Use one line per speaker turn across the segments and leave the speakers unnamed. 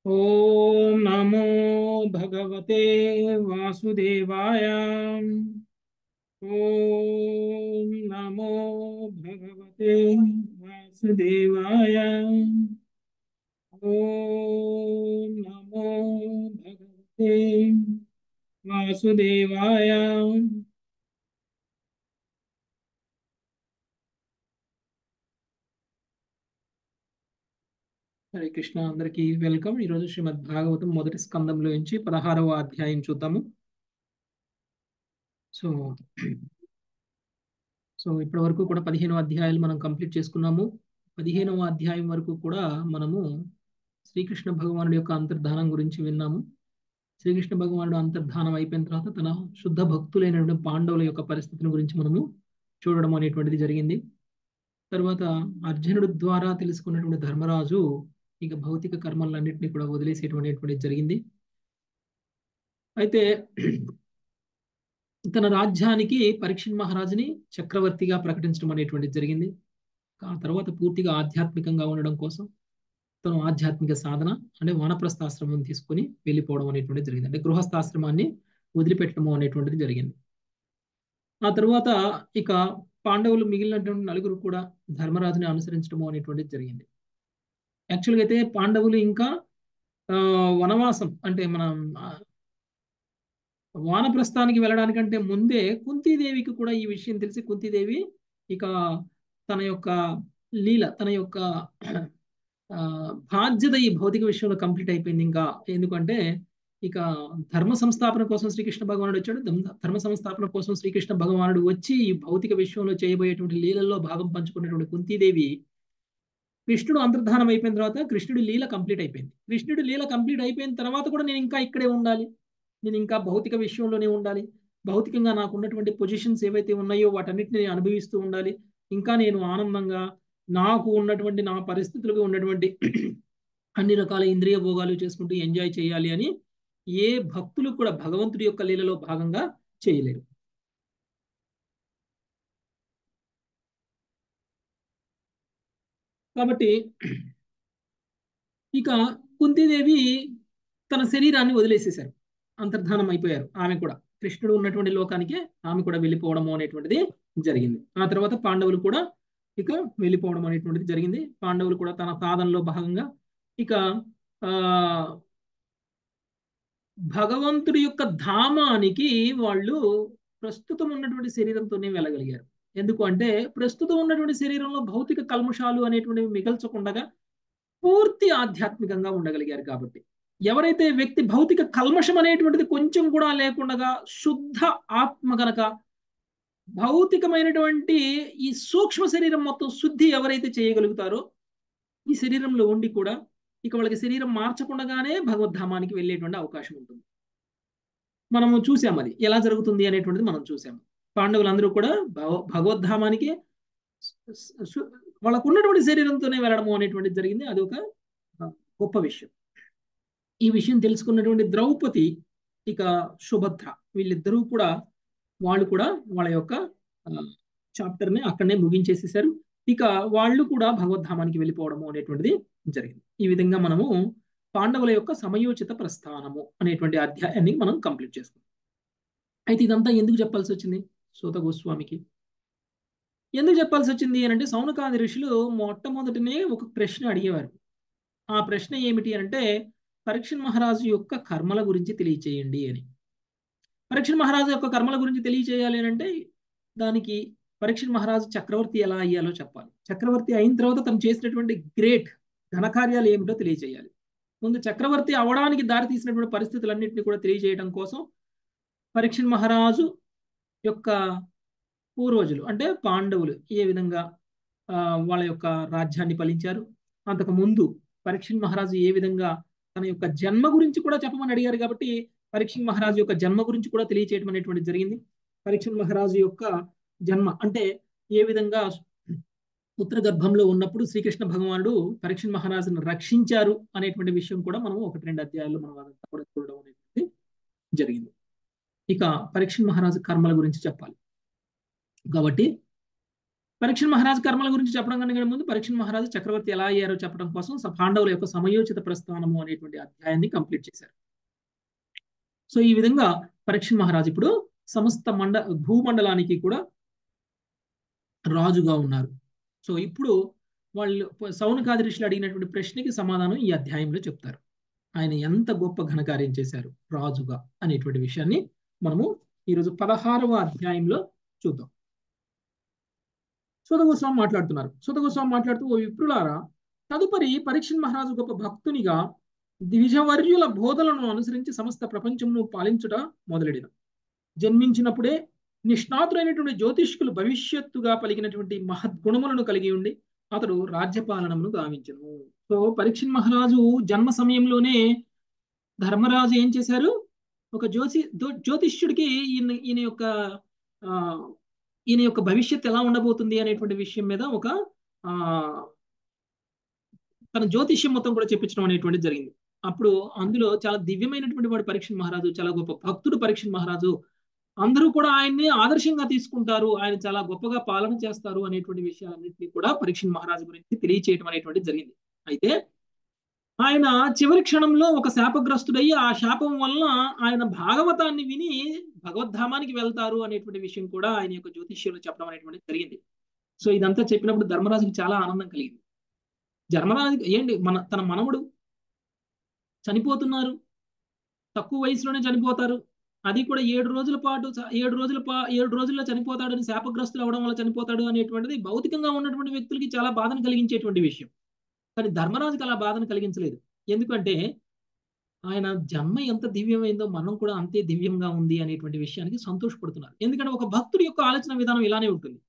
ఓం నమో భగవతే వాసుదేవాయ ఓం నమో భగవతే వాసుదేవాయ ఓం నమో భగవతే వాసుదేవాయ హరే కృష్ణ అందరికీ వెల్కమ్ ఈరోజు శ్రీమద్ భాగవతం మొదటి స్కందంలో నుంచి పదహారవ అధ్యాయం చూద్దాము సో సో ఇప్పటి వరకు కూడా పదిహేనవ అధ్యాయాలు మనం కంప్లీట్ చేసుకున్నాము పదిహేనవ అధ్యాయం వరకు కూడా మనము శ్రీకృష్ణ భగవానుడి యొక్క అంతర్ధానం గురించి విన్నాము శ్రీకృష్ణ భగవానుడు అంతర్ధానం అయిపోయిన తర్వాత తన శుద్ధ భక్తులైనటువంటి పాండవుల యొక్క పరిస్థితిని గురించి మనము చూడడం అనేటువంటిది జరిగింది తర్వాత అర్జునుడు ద్వారా తెలుసుకున్నటువంటి ధర్మరాజు ఇక భౌతిక కర్మలన్నింటినీ కూడా వదిలేసేటువంటిది జరిగింది అయితే తన రాజ్యానికి పరీక్షణ్ మహారాజుని చక్రవర్తిగా ప్రకటించడం అనేటువంటిది జరిగింది ఆ తర్వాత పూర్తిగా ఆధ్యాత్మికంగా ఉండడం కోసం తను ఆధ్యాత్మిక సాధన అంటే వానప్రస్థాశ్రమం తీసుకుని వెళ్ళిపోవడం అనేటువంటిది జరిగింది అంటే గృహస్థాశ్రమాన్ని వదిలిపెట్టడం అనేటువంటిది జరిగింది ఆ తర్వాత ఇక పాండవులు మిగిలినటువంటి నలుగురు కూడా ధర్మరాజుని అనుసరించడం అనేటువంటిది జరిగింది యాక్చువల్గా అయితే పాండవులు ఇంకా వనవాసం అంటే మనం వానప్రస్థానికి వెళ్ళడానికంటే ముందే కుంతీదేవికి కూడా ఈ విషయం తెలిసి కుంతీదేవి ఇక తన యొక్క లీల తన యొక్క బాధ్యత ఈ భౌతిక విషయంలో కంప్లీట్ అయిపోయింది ఇంకా ఎందుకంటే ఇక ధర్మ సంస్థాపన కోసం శ్రీకృష్ణ భగవానుడు వచ్చాడు ధర్మ సంస్థాపన కోసం శ్రీకృష్ణ భగవానుడు వచ్చి ఈ భౌతిక విషయంలో చేయబోయేటువంటి లీలల్లో భాగం పంచుకున్నటువంటి కుంతీదేవి కృష్ణుడు అంతర్ధానం అయిపోయిన తర్వాత కృష్ణుడి లీల కంప్లీట్ అయిపోయింది కృష్ణుడి లీల కంప్లీట్ అయిపోయిన తర్వాత కూడా నేను ఇంకా ఇక్కడే ఉండాలి నేను ఇంకా భౌతిక విషయంలోనే ఉండాలి భౌతికంగా నాకు ఉన్నటువంటి పొజిషన్స్ ఏవైతే ఉన్నాయో వాటన్నిటిని నేను అనుభవిస్తూ ఉండాలి ఇంకా నేను ఆనందంగా నాకు ఉన్నటువంటి నా పరిస్థితులుగా ఉన్నటువంటి అన్ని రకాల ఇంద్రియ భోగాలు చేసుకుంటూ ఎంజాయ్ చేయాలి అని ఏ భక్తులు కూడా భగవంతుడి యొక్క లీలలో భాగంగా చేయలేరు కాబట్టి ఇక కుంతీదేవి తన శరీరాన్ని వదిలేసేశారు అంతర్ధానం అయిపోయారు ఆమె కూడా కృష్ణుడు ఉన్నటువంటి లోకానికి ఆమె కూడా వెళ్ళిపోవడము అనేటువంటిది జరిగింది ఆ తర్వాత పాండవులు కూడా ఇక వెళ్ళిపోవడం అనేటువంటిది జరిగింది పాండవులు కూడా తన సాధనలో భాగంగా ఇక ఆ భగవంతుడి యొక్క ధామానికి వాళ్ళు ప్రస్తుతం ఉన్నటువంటి శరీరంతోనే వెళ్ళగలిగారు ఎందుకు అంటే ప్రస్తుతం ఉన్నటువంటి శరీరంలో భౌతిక కల్మషాలు అనేటువంటివి మిగల్చకుండా పూర్తి ఆధ్యాత్మికంగా ఉండగలిగారు కాబట్టి ఎవరైతే వ్యక్తి భౌతిక కల్మషం అనేటువంటిది కొంచెం కూడా లేకుండా శుద్ధ ఆత్మ గనక భౌతికమైనటువంటి ఈ సూక్ష్మ శరీరం మొత్తం శుద్ధి ఎవరైతే చేయగలుగుతారో ఈ శరీరంలో ఉండి కూడా ఇక వాళ్ళకి శరీరం మార్చకుండానే భగవద్ధామానికి వెళ్ళేటువంటి అవకాశం ఉంటుంది మనము చూసాం అది ఎలా జరుగుతుంది అనేటువంటిది మనం చూసాము పాండవులందరూ కూడా భగవద్ధామానికి వాళ్ళకు ఉన్నటువంటి శరీరంతోనే వెళ్ళడము అనేటువంటిది జరిగింది అది ఒక గొప్ప విషయం ఈ విషయం తెలుసుకున్నటువంటి ద్రౌపది ఇక సుభద్ర వీళ్ళిద్దరూ కూడా వాళ్ళు కూడా వాళ్ళ యొక్క చాప్టర్ని అక్కడనే ముగించేసేసారు ఇక వాళ్ళు కూడా భగవద్ధామానికి వెళ్ళిపోవడము అనేటువంటిది జరిగింది ఈ విధంగా మనము పాండవుల యొక్క సమయోచిత ప్రస్థానము అనేటువంటి అధ్యాయాన్ని మనం కంప్లీట్ చేసుకున్నాం అయితే ఇదంతా ఎందుకు చెప్పాల్సి వచ్చింది సూత గోస్వామికి ఎందుకు చెప్పాల్సి వచ్చింది అని అంటే సౌనకాది ఋషులు మొట్టమొదటినే ఒక ప్రశ్న అడిగేవారు ఆ ప్రశ్న ఏమిటి అంటే పరీక్షణ్ మహారాజు యొక్క కర్మల గురించి తెలియచేయండి అని పరీక్షణ్ మహారాజు యొక్క కర్మల గురించి తెలియచేయాలి అని అంటే దానికి పరీక్షణ్ మహారాజు చక్రవర్తి ఎలా అయ్యాలో చెప్పాలి చక్రవర్తి అయిన తర్వాత తను చేసినటువంటి గ్రేట్ ఘనకార్యాలు ఏమిటో తెలియచేయాలి ముందు చక్రవర్తి అవడానికి దారి తీసినటువంటి పరిస్థితులన్నింటినీ కూడా తెలియజేయడం కోసం పరీక్షణ్ మహారాజు యొక్క పూర్వజులు అంటే పాండవులు ఏ విధంగా వాళ్ళ యొక్క రాజ్యాన్ని ఫలించారు అంతకు ముందు పరీక్షణ్ మహారాజు ఏ విధంగా తన యొక్క జన్మ గురించి కూడా చెప్పమని అడిగారు కాబట్టి పరీక్షణ్ మహారాజు యొక్క జన్మ గురించి కూడా తెలియచేయడం అనేటువంటి జరిగింది పరీక్షణ్ మహారాజు యొక్క జన్మ అంటే ఏ విధంగా పుత్ర గర్భంలో ఉన్నప్పుడు శ్రీకృష్ణ భగవానుడు పరీక్షణ్ మహారాజును రక్షించారు అనేటువంటి విషయం కూడా మనం ఒకటి రెండు అధ్యాయాల్లో మనం అదంతా కూడా చూడడం అనేది జరిగింది ఇక పరీక్షణ్ మహారాజు కర్మల గురించి చెప్పాలి కాబట్టి పరీక్ష మహారాజు కర్మల గురించి చెప్పడం కన్నా ముందు పరీక్ష మహారాజు చక్రవర్తి ఎలా అయ్యారో చెప్పడం కోసం స- పాండవుల యొక్క సమయోచిత ప్రస్థానము అనేటువంటి అధ్యాయాన్ని కంప్లీట్ చేశారు సో ఈ విధంగా పరీక్ష మహారాజు ఇప్పుడు సమస్త మండ భూమండలానికి కూడా రాజుగా ఉన్నారు సో ఇప్పుడు వాళ్ళు సౌనకాది ఋషులు అడిగినటువంటి ప్రశ్నకి సమాధానం ఈ అధ్యాయంలో చెప్తారు ఆయన ఎంత గొప్ప ఘనకార్యం చేశారు రాజుగా అనేటువంటి విషయాన్ని మనము ఈరోజు పదహారవ అధ్యాయంలో చూద్దాం సుధగోస్వామి మాట్లాడుతున్నారు సుధగోస్వామి మాట్లాడుతూ ఓ విప్రులారా తదుపరి పరీక్ష మహారాజు గొప్ప భక్తునిగా ద్విజవర్యుల బోధలను అనుసరించి సమస్త ప్రపంచమును పాలించుట మొదలెడిన జన్మించినప్పుడే నిష్ణాతులైనటువంటి జ్యోతిష్కులు భవిష్యత్తుగా పలికినటువంటి మహద్గుణములను కలిగి ఉండి అతడు రాజ్యపాలనమును గావించను సో పరీక్ష మహారాజు జన్మ సమయంలోనే ధర్మరాజు ఏం చేశారు ఒక జ్యోతి జ్యోతిష్యుడికి ఈయన ఈయన యొక్క ఆ ఈయన యొక్క భవిష్యత్ ఎలా ఉండబోతుంది అనేటువంటి విషయం మీద ఒక ఆ తన జ్యోతిష్యం మొత్తం కూడా చెప్పించడం అనేటువంటి జరిగింది అప్పుడు అందులో చాలా దివ్యమైనటువంటి వాడు పరీక్ష మహారాజు చాలా గొప్ప భక్తుడు పరీక్ష మహారాజు అందరూ కూడా ఆయన్ని ఆదర్శంగా తీసుకుంటారు ఆయన చాలా గొప్పగా పాలన చేస్తారు అనేటువంటి విషయాలన్నింటినీ కూడా పరీక్ష మహారాజు గురించి తెలియచేయడం అనేటువంటి జరిగింది అయితే ఆయన చివరి క్షణంలో ఒక శాపగ్రస్తుడయ్యి ఆ శాపం వలన ఆయన భాగవతాన్ని విని భగవద్ధామానికి వెళ్తారు అనేటువంటి విషయం కూడా ఆయన యొక్క జ్యోతిష్యంలో చెప్పడం అనేటువంటి జరిగింది సో ఇదంతా చెప్పినప్పుడు ధర్మరాజుకి చాలా ఆనందం కలిగింది ధర్మరాజు ఏంటి మన తన మనవడు చనిపోతున్నారు తక్కువ వయసులోనే చనిపోతారు అది కూడా ఏడు రోజుల పాటు ఏడు రోజుల పా ఏడు రోజుల్లో చనిపోతాడని శాపగ్రస్తులు అవడం వల్ల చనిపోతాడు అనేటువంటిది భౌతికంగా ఉన్నటువంటి వ్యక్తులకి చాలా బాధను కలిగించేటువంటి విషయం కానీ ధర్మరాజుకి అలా బాధను కలిగించలేదు ఎందుకంటే ఆయన జన్మ ఎంత దివ్యమైందో మనం కూడా అంతే దివ్యంగా ఉంది అనేటువంటి విషయానికి సంతోషపడుతున్నారు ఎందుకంటే ఒక భక్తుడి యొక్క ఆలోచన విధానం ఇలానే ఉంటుంది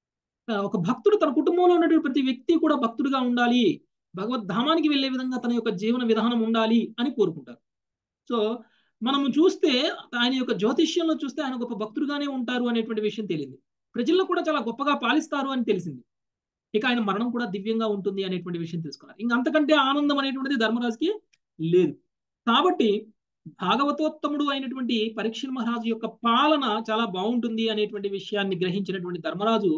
ఒక భక్తుడు తన కుటుంబంలో ఉన్నటువంటి ప్రతి వ్యక్తి కూడా భక్తుడిగా ఉండాలి భగవద్ధామానికి వెళ్లే విధంగా తన యొక్క జీవన విధానం ఉండాలి అని కోరుకుంటారు సో మనము చూస్తే ఆయన యొక్క జ్యోతిష్యంలో చూస్తే ఆయన గొప్ప భక్తుడుగానే ఉంటారు అనేటువంటి విషయం తెలియంది ప్రజల్లో కూడా చాలా గొప్పగా పాలిస్తారు అని తెలిసింది ఇక ఆయన మరణం కూడా దివ్యంగా ఉంటుంది అనేటువంటి విషయం తెలుసుకున్నారు ఇంక అంతకంటే ఆనందం అనేటువంటిది ధర్మరాజుకి లేదు కాబట్టి భాగవతోత్తముడు అయినటువంటి పరీక్ష మహారాజు యొక్క పాలన చాలా బాగుంటుంది అనేటువంటి విషయాన్ని గ్రహించినటువంటి ధర్మరాజు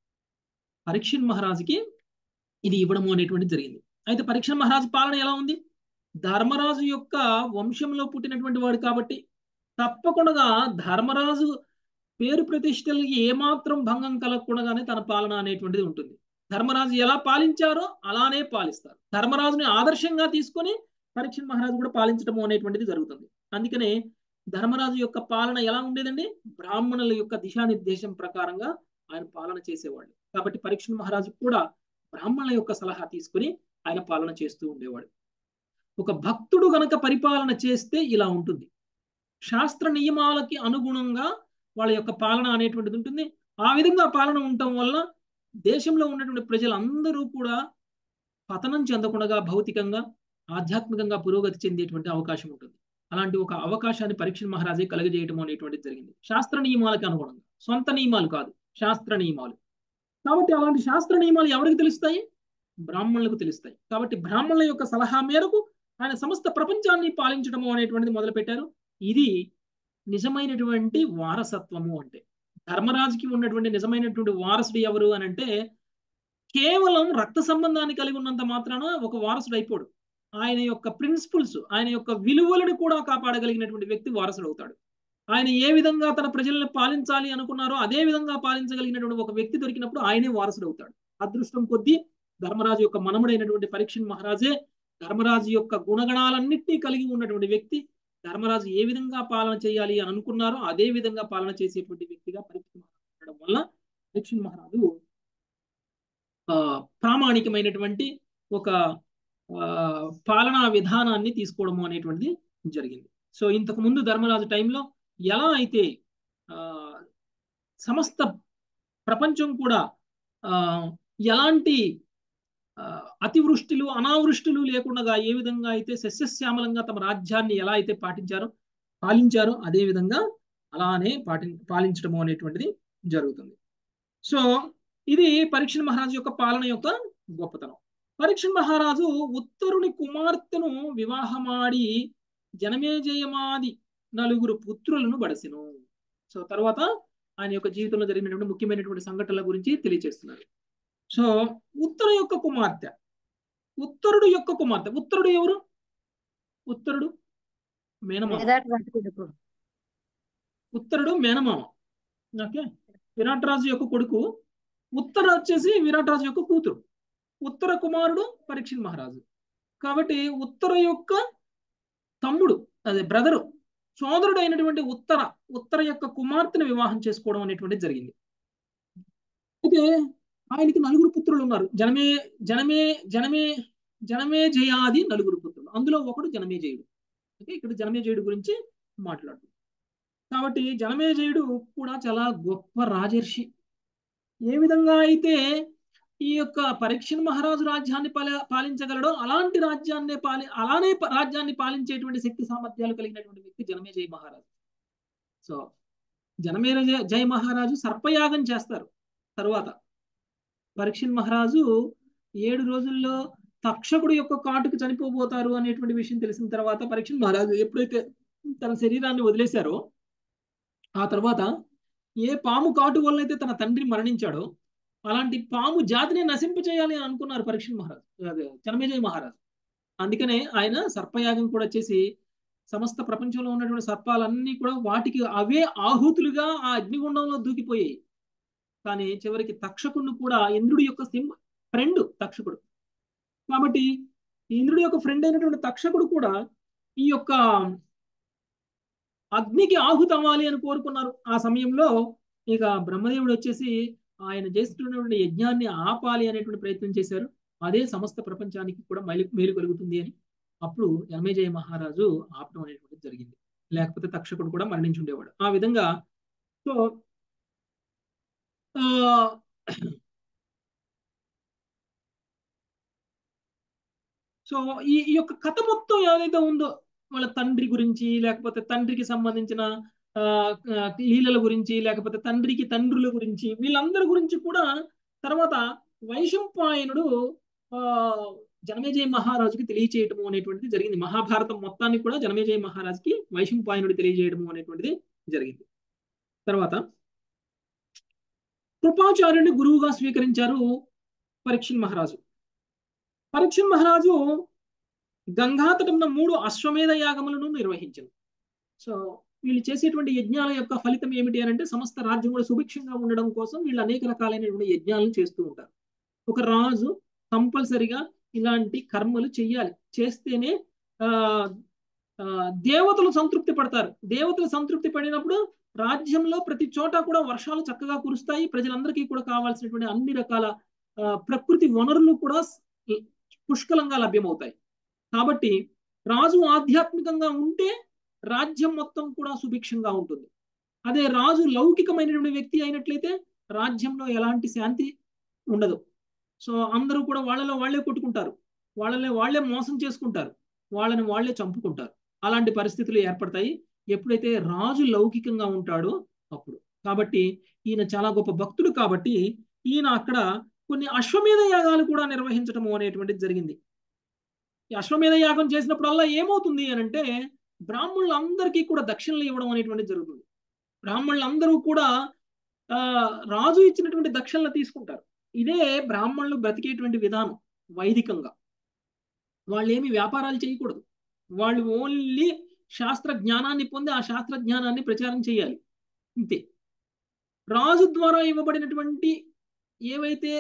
పరీక్ష మహారాజుకి ఇది ఇవ్వడము అనేటువంటి జరిగింది అయితే పరీక్ష మహారాజు పాలన ఎలా ఉంది ధర్మరాజు యొక్క వంశంలో పుట్టినటువంటి వాడు కాబట్టి తప్పకుండా ధర్మరాజు పేరు ప్రతిష్టలకి ఏమాత్రం భంగం కలగకుండానే తన పాలన అనేటువంటిది ఉంటుంది ధర్మరాజు ఎలా పాలించారో అలానే పాలిస్తారు ధర్మరాజుని ఆదర్శంగా తీసుకొని పరీక్ష మహారాజు కూడా పాలించడం అనేటువంటిది జరుగుతుంది అందుకనే ధర్మరాజు యొక్క పాలన ఎలా ఉండేదండి బ్రాహ్మణుల యొక్క దిశానిర్దేశం ప్రకారంగా ఆయన పాలన చేసేవాడు కాబట్టి పరీక్ష మహారాజు కూడా బ్రాహ్మణుల యొక్క సలహా తీసుకుని ఆయన పాలన చేస్తూ ఉండేవాడు ఒక భక్తుడు గనక పరిపాలన చేస్తే ఇలా ఉంటుంది శాస్త్ర నియమాలకి అనుగుణంగా వాళ్ళ యొక్క పాలన అనేటువంటిది ఉంటుంది ఆ విధంగా పాలన ఉండటం వల్ల దేశంలో ఉన్నటువంటి ప్రజలందరూ కూడా పతనం చెందకుండా భౌతికంగా ఆధ్యాత్మికంగా పురోగతి చెందేటువంటి అవకాశం ఉంటుంది అలాంటి ఒక అవకాశాన్ని పరీక్ష మహారాజే కలగజేయటం అనేటువంటిది జరిగింది శాస్త్ర నియమాలకి అనుగుణంగా సొంత నియమాలు కాదు శాస్త్ర నియమాలు కాబట్టి అలాంటి శాస్త్ర నియమాలు ఎవరికి తెలుస్తాయి బ్రాహ్మణులకు తెలుస్తాయి కాబట్టి బ్రాహ్మణుల యొక్క సలహా మేరకు ఆయన సమస్త ప్రపంచాన్ని పాలించడము అనేటువంటిది మొదలుపెట్టారు ఇది నిజమైనటువంటి వారసత్వము అంటే ధర్మరాజుకి ఉన్నటువంటి నిజమైనటువంటి వారసుడు ఎవరు అని అంటే కేవలం రక్త సంబంధాన్ని కలిగి ఉన్నంత మాత్రాన ఒక వారసుడు అయిపోడు ఆయన యొక్క ప్రిన్సిపల్స్ ఆయన యొక్క విలువలను కూడా కాపాడగలిగినటువంటి వ్యక్తి వారసుడు అవుతాడు ఆయన ఏ విధంగా తన ప్రజలను పాలించాలి అనుకున్నారో అదే విధంగా పాలించగలిగినటువంటి ఒక వ్యక్తి దొరికినప్పుడు ఆయనే వారసుడు అవుతాడు అదృష్టం కొద్దీ ధర్మరాజు యొక్క మనముడైనటువంటి పరీక్ష మహారాజే ధర్మరాజు యొక్క గుణగణాలన్నింటినీ కలిగి ఉన్నటువంటి వ్యక్తి ధర్మరాజు ఏ విధంగా పాలన చేయాలి అని అనుకున్నారో అదే విధంగా పాలన చేసేటువంటి వ్యక్తిగా పరీక్ష మహారాజు ఉండడం వల్ల పరీక్ష మహారాజు ఆ ప్రామాణికమైనటువంటి ఒక పాలనా విధానాన్ని తీసుకోవడము అనేటువంటిది జరిగింది సో ఇంతకు ముందు ధర్మరాజు టైంలో ఎలా అయితే ఆ సమస్త ప్రపంచం కూడా ఆ ఎలాంటి అతివృష్టిలు అనావృష్టిలు లేకుండా ఏ విధంగా అయితే సస్యశ్యామలంగా తమ రాజ్యాన్ని ఎలా అయితే పాటించారో పాలించారో అదే విధంగా అలానే పాటి పాలించడం అనేటువంటిది జరుగుతుంది సో ఇది పరీక్ష మహారాజు యొక్క పాలన యొక్క గొప్పతనం పరీక్ష మహారాజు ఉత్తరుని కుమార్తెను వివాహమాడి జనమేజయమాది నలుగురు పుత్రులను బడసెను సో తర్వాత ఆయన యొక్క జీవితంలో జరిగినటువంటి ముఖ్యమైనటువంటి సంఘటనల గురించి తెలియజేస్తున్నారు సో ఉత్తర యొక్క కుమార్తె ఉత్తరుడు యొక్క కుమార్తె ఉత్తరుడు ఎవరు ఉత్తరుడు మేనమామ
మేధాటి వంటకుడుకు
ఉత్తరుడు మేనమామ ఓకే విరాట్ రాజు యొక్క కొడుకు ఉత్తర వచ్చేసి విరాట్ రాజు యొక్క కూతురు ఉత్తర కుమారుడు పరీక్షిత్ మహారాజు కాబట్టి ఉత్తర యొక్క తమ్ముడు అదే బ్రదరు సోదరుడు అయినటువంటి ఉత్తర ఉత్తర యొక్క కుమార్తెను వివాహం చేసుకోవడం అనేటువంటిది జరిగింది అయితే ఆయనకి నలుగురు పుత్రులు ఉన్నారు జనమే జనమే జనమే జనమే జయాది నలుగురు పుత్రులు అందులో ఒకడు జనమేజయుడు ఓకే ఇక్కడ జనమేజయుడు గురించి మాట్లాడు కాబట్టి జనమేజయుడు కూడా చాలా గొప్ప రాజర్షి ఏ విధంగా అయితే ఈ యొక్క పరీక్షణ్ మహారాజు రాజ్యాన్ని పాల పాలించగలడో అలాంటి రాజ్యాన్ని పాలి అలానే ప- రాజ్యాన్ని పాలించేటువంటి శక్తి సామర్థ్యాలు కలిగినటువంటి వ్యక్తి జనమేజయ మహారాజు సో జనమేజయ జయ మహారాజు సర్పయాగం చేస్తారు తరువాత పరీక్షణ్ మహారాజు ఏడు రోజుల్లో తక్షకుడు యొక్క కాటుకు చనిపోబోతారు అనేటువంటి విషయం తెలిసిన తర్వాత పరీక్షణ్ మహారాజు ఎప్పుడైతే తన శరీరాన్ని వదిలేశారో ఆ తర్వాత ఏ పాము కాటు వల్లైతే తన తండ్రి మరణించాడో అలాంటి పాము జాతిని నశింపచేయాలి అని అనుకున్నారు పరీక్షణ్ మహారాజు అదే జనమేజయ మహారాజు అందుకనే ఆయన సర్పయాగం కూడా చేసి సమస్త ప్రపంచంలో ఉన్నటువంటి సర్పాలన్నీ కూడా వాటికి అవే ఆహుతులుగా ఆ అగ్నిగుండంలో దూకిపోయాయి కానీ చివరికి తక్షకుడిని కూడా ఇంద్రుడి యొక్క సిం ఫ్రెండ్ తక్షకుడు కాబట్టి ఇంద్రుడి యొక్క ఫ్రెండ్ అయినటువంటి తక్షకుడు కూడా ఈ యొక్క అగ్నికి ఆహుతి అవ్వాలి అని కోరుకున్నారు ఆ సమయంలో ఇక బ్రహ్మదేవుడు వచ్చేసి ఆయన చేస్తున్నటువంటి యజ్ఞాన్ని ఆపాలి అనేటువంటి ప్రయత్నం చేశారు అదే సమస్త ప్రపంచానికి కూడా మేలు మేలు కలుగుతుంది అని అప్పుడు యమేజయ మహారాజు ఆపడం అనేటువంటిది జరిగింది లేకపోతే తక్షకుడు కూడా మరణించి ఉండేవాడు ఆ విధంగా సో ఆ, సో ఈ ఈ యొక్క కథ మొత్తం ఏదైతే ఉందో వాళ్ళ తండ్రి గురించి లేకపోతే తండ్రికి సంబంధించిన ఆ, ఆ, లీలల గురించి లేకపోతే తండ్రికి తండ్రుల గురించి వీళ్ళందరి గురించి కూడా తర్వాత వైశంపాయనుడు ఆ జనమేజయ మహారాజుకి తెలియచేయటము అనేటువంటిది జరిగింది మహాభారతం మొత్తాన్ని కూడా జనమేజయ మహారాజుకి వైశంపాయనుడు తెలియజేయడము అనేటువంటిది జరిగింది తర్వాత కృపాచార్యుని గురువుగా స్వీకరించారు పరీక్షణ్ మహారాజు పరీక్షణ్ మహారాజు గంగాతటంలో మూడు అశ్వమేధ యాగములను నిర్వహించారు సో వీళ్ళు చేసేటువంటి యజ్ఞాల యొక్క ఫలితం ఏమిటి అని అంటే సమస్త రాజ్యం కూడా సుభిక్షంగా ఉండడం కోసం వీళ్ళు అనేక రకాలైనటువంటి యజ్ఞాలను చేస్తూ ఉంటారు ఒక రాజు కంపల్సరిగా ఇలాంటి కర్మలు చెయ్యాలి చేస్తేనే ఆ ఆ, దేవతలు సంతృప్తి పడతారు దేవతలు సంతృప్తి పడినప్పుడు రాజ్యంలో ప్రతి చోట కూడా వర్షాలు చక్కగా కురుస్తాయి ప్రజలందరికీ కూడా కావాల్సినటువంటి అన్ని రకాల ఆ, ప్రకృతి వనరులు కూడా స్- పుష్కలంగా లభ్యమవుతాయి కాబట్టి రాజు ఆధ్యాత్మికంగా ఉంటే రాజ్యం మొత్తం కూడా సుభిక్షంగా ఉంటుంది అదే రాజు లౌకికమైనటువంటి వ్యక్తి అయినట్లయితే రాజ్యంలో ఎలాంటి శాంతి ఉండదు సో అందరూ కూడా వాళ్ళలో వాళ్ళే కొట్టుకుంటారు వాళ్ళని వాళ్ళే మోసం చేసుకుంటారు వాళ్ళని వాళ్ళే చంపుకుంటారు అలాంటి పరిస్థితులు ఏర్పడతాయి ఎప్పుడైతే రాజు లౌకికంగా ఉంటాడో అప్పుడు కాబట్టి ఈయన చాలా గొప్ప భక్తుడు కాబట్టి ఈయన అక్కడ కొన్ని అశ్వమేధ యాగాలు కూడా నిర్వహించడం అనేటువంటిది జరిగింది ఈ అశ్వమేధ యాగం చేసినప్పుడల్లా ఏమవుతుంది అని అంటే బ్రాహ్మణులందరికీ కూడా దక్షిణలు ఇవ్వడం అనేటువంటిది జరుగుతుంది బ్రాహ్మణులందరూ కూడా ఆ రాజు ఇచ్చినటువంటి దక్షిణలు తీసుకుంటారు ఇదే బ్రాహ్మణులు బ్రతికేటువంటి విధానం వైదికంగా వాళ్ళు ఏమి వ్యాపారాలు చేయకూడదు వాళ్ళు ఓన్లీ శాస్త్ర జ్ఞానాన్ని పొంది ఆ శాస్త్ర జ్ఞానాన్ని ప్రచారం చేయాలి ఇంతే రాజు ద్వారా ఇవ్వబడినటువంటి ఏవైతే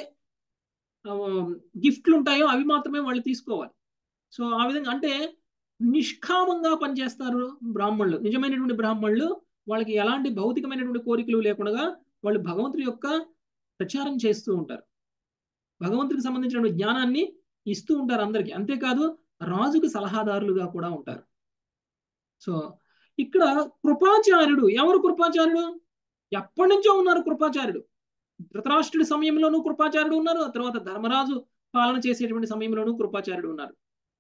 ఆ, గిఫ్ట్లు ఉంటాయో అవి మాత్రమే వాళ్ళు తీసుకోవాలి సో ఆ విధంగా అంటే నిష్కామంగా పనిచేస్తారు బ్రాహ్మణులు నిజమైనటువంటి బ్రాహ్మణులు వాళ్ళకి ఎలాంటి భౌతికమైనటువంటి కోరికలు లేకుండా వాళ్ళు భగవంతుడి యొక్క ప్రచారం చేస్తూ ఉంటారు భగవంతుడికి సంబంధించినటువంటి జ్ఞానాన్ని ఇస్తూ ఉంటారు అందరికీ అంతేకాదు రాజుకు సలహాదారులుగా కూడా ఉంటారు సో ఇక్కడ కృపాచార్యుడు ఎవరు కృపాచార్యుడు ఎప్పటి నుంచో ఉన్నారు కృపాచార్యుడు ధృతరాష్ట్రుడి సమయంలోనూ కృపాచార్యుడు ఉన్నారు ఆ తర్వాత ధర్మరాజు పాలన చేసేటువంటి సమయంలోనూ కృపాచార్యుడు ఉన్నారు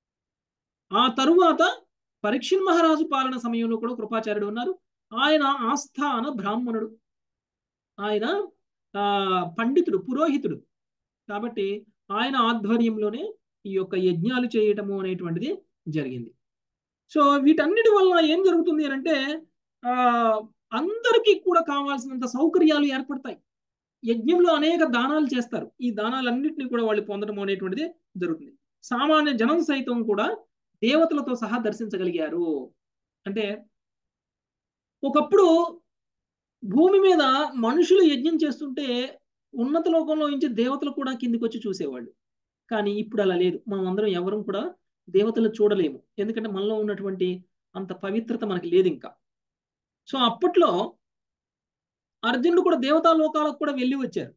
ఆ తరువాత పరీక్షణ్ మహారాజు పాలన సమయంలో కూడా కృపాచార్యుడు ఉన్నారు ఆయన ఆస్థాన బ్రాహ్మణుడు ఆయన ఆ పండితుడు పురోహితుడు కాబట్టి ఆయన ఆధ్వర్యంలోనే ఈ యొక్క యజ్ఞాలు చేయటము అనేటువంటిది జరిగింది సో వీటన్నిటి వల్ల ఏం జరుగుతుంది అని అంటే ఆ అందరికీ కూడా కావాల్సినంత సౌకర్యాలు ఏర్పడతాయి యజ్ఞంలో అనేక దానాలు చేస్తారు ఈ దానాలన్నింటినీ కూడా వాళ్ళు పొందడం అనేటువంటిది జరుగుతుంది సామాన్య జనం సైతం కూడా దేవతలతో సహా దర్శించగలిగారు అంటే ఒకప్పుడు భూమి మీద మనుషులు యజ్ఞం చేస్తుంటే ఉన్నత లోకంలో నుంచి దేవతలు కూడా కిందికి వచ్చి చూసేవాళ్ళు కానీ ఇప్పుడు అలా లేదు మనం అందరం ఎవరం కూడా దేవతలు చూడలేము ఎందుకంటే మనలో ఉన్నటువంటి అంత పవిత్రత మనకి లేదు ఇంకా సో అప్పట్లో అర్జునుడు కూడా దేవతా లోకాలకు కూడా వెళ్ళి వచ్చారు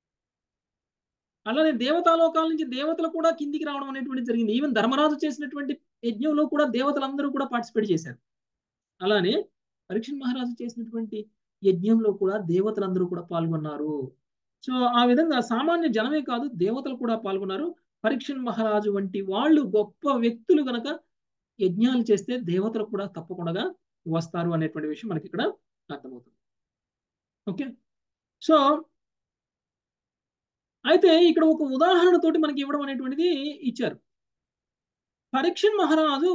అలానే దేవతా లోకాల నుంచి దేవతలు కూడా కిందికి రావడం అనేటువంటి జరిగింది ఈవెన్ ధర్మరాజు చేసినటువంటి యజ్ఞంలో కూడా దేవతలందరూ కూడా పార్టిసిపేట్ చేశారు అలానే పరీక్షణ్ మహారాజు చేసినటువంటి యజ్ఞంలో కూడా దేవతలందరూ కూడా పాల్గొన్నారు సో ఆ విధంగా సామాన్య జనమే కాదు దేవతలు కూడా పాల్గొన్నారు పరీక్షణ్ మహారాజు వంటి వాళ్ళు గొప్ప వ్యక్తులు గనక యజ్ఞాలు చేస్తే దేవతలు కూడా తప్పకుండా వస్తారు అనేటువంటి విషయం మనకి ఇక్కడ అర్థమవుతుంది ఓకే సో అయితే ఇక్కడ ఒక ఉదాహరణతోటి మనకి ఇవ్వడం అనేటువంటిది ఇచ్చారు పరీక్షణ్ మహారాజు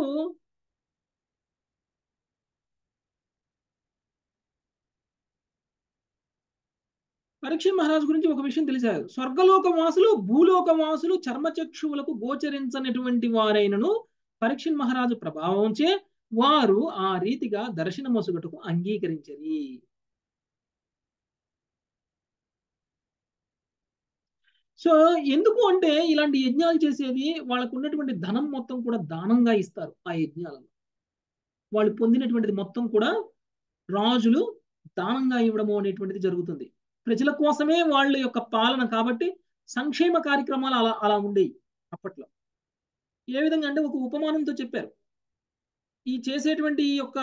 పరీక్ష మహారాజు గురించి ఒక విషయం తెలిసారు స్వర్గలోక వాసులు భూలోక వాసులు చర్మచక్షువులకు గోచరించనటువంటి వారైనను పరీక్ష మహారాజు ప్రభావంచే వారు ఆ రీతిగా దర్శన మొసుగటకు అంగీకరించరి సో ఎందుకు అంటే ఇలాంటి యజ్ఞాలు చేసేది వాళ్ళకు ఉన్నటువంటి ధనం మొత్తం కూడా దానంగా ఇస్తారు ఆ యజ్ఞాలలో వాళ్ళు పొందినటువంటిది మొత్తం కూడా రాజులు దానంగా ఇవ్వడము అనేటువంటిది జరుగుతుంది ప్రజల కోసమే వాళ్ళ యొక్క పాలన కాబట్టి సంక్షేమ కార్యక్రమాలు అలా అలా ఉండేవి అప్పట్లో ఏ విధంగా అంటే ఒక ఉపమానంతో చెప్పారు ఈ చేసేటువంటి ఈ యొక్క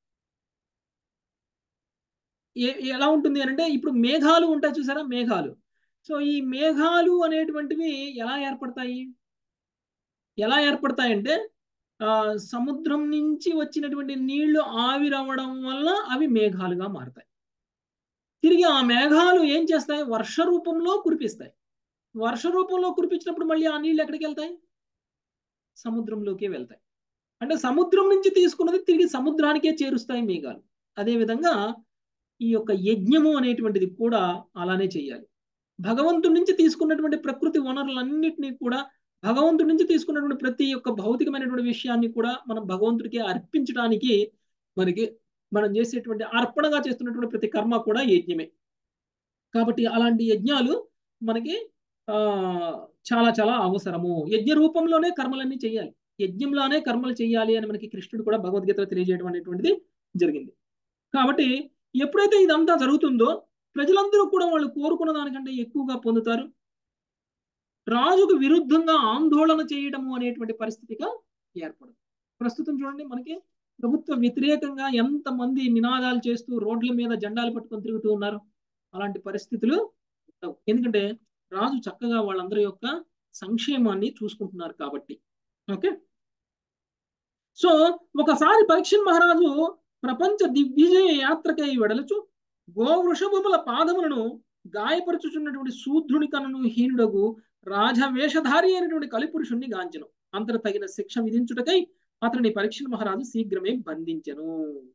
ఎలా ఉంటుంది అంటే ఇప్పుడు మేఘాలు ఉంటాయి చూసారా మేఘాలు సో ఈ మేఘాలు అనేటువంటివి ఎలా ఏర్పడతాయి ఎలా ఏర్పడతాయంటే ఆ సముద్రం నుంచి వచ్చినటువంటి నీళ్లు ఆవిరవ్వడం వల్ల అవి మేఘాలుగా మారతాయి తిరిగి ఆ మేఘాలు ఏం చేస్తాయి వర్ష రూపంలో కురిపిస్తాయి వర్ష రూపంలో కురిపించినప్పుడు మళ్ళీ ఆ నీళ్ళు ఎక్కడికి వెళ్తాయి సముద్రంలోకి వెళ్తాయి అంటే సముద్రం నుంచి తీసుకున్నది తిరిగి సముద్రానికే చేరుస్తాయి మేఘాలు అదేవిధంగా ఈ యొక్క యజ్ఞము అనేటువంటిది కూడా అలానే చేయాలి భగవంతుడి నుంచి తీసుకున్నటువంటి ప్రకృతి వనరులన్నింటినీ కూడా భగవంతుడి నుంచి తీసుకున్నటువంటి ప్రతి ఒక్క భౌతికమైనటువంటి విషయాన్ని కూడా మనం భగవంతుడికి అర్పించడానికి మనకి మనం చేసేటువంటి అర్పణగా చేస్తున్నటువంటి ప్రతి కర్మ కూడా యజ్ఞమే కాబట్టి అలాంటి యజ్ఞాలు మనకి ఆ చాలా చాలా అవసరము యజ్ఞ రూపంలోనే కర్మలన్నీ చేయాలి యజ్ఞంలోనే కర్మలు చేయాలి అని మనకి కృష్ణుడు కూడా భగవద్గీతలో తెలియజేయడం అనేటువంటిది జరిగింది కాబట్టి ఎప్పుడైతే ఇదంతా జరుగుతుందో ప్రజలందరూ కూడా వాళ్ళు కోరుకున్న దానికంటే ఎక్కువగా పొందుతారు రాజుకు విరుద్ధంగా ఆందోళన చేయడము అనేటువంటి పరిస్థితిగా ఏర్పడదు ప్రస్తుతం చూడండి మనకి ప్రభుత్వ వ్యతిరేకంగా ఎంతమంది నినాదాలు చేస్తూ రోడ్ల మీద జెండాలు పట్టుకొని తిరుగుతూ ఉన్నారు అలాంటి పరిస్థితులు ఉండవు ఎందుకంటే రాజు చక్కగా వాళ్ళందరి యొక్క సంక్షేమాన్ని చూసుకుంటున్నారు కాబట్టి ఓకే సో ఒకసారి పరీక్ష మహారాజు ప్రపంచ దిగ్విజయ యాత్రకై వెడలచు గోవృషభముల పాదములను గాయపరుచుచున్నటువంటి శూద్రుని కనను హీనుడగు రాజవేషధారి అయినటువంటి కలిపురుషుణ్ణి గాంచను అంతట తగిన శిక్ష విధించుటకై అతని పరీక్ష మహారాజు శీఘ్రమే బంధించను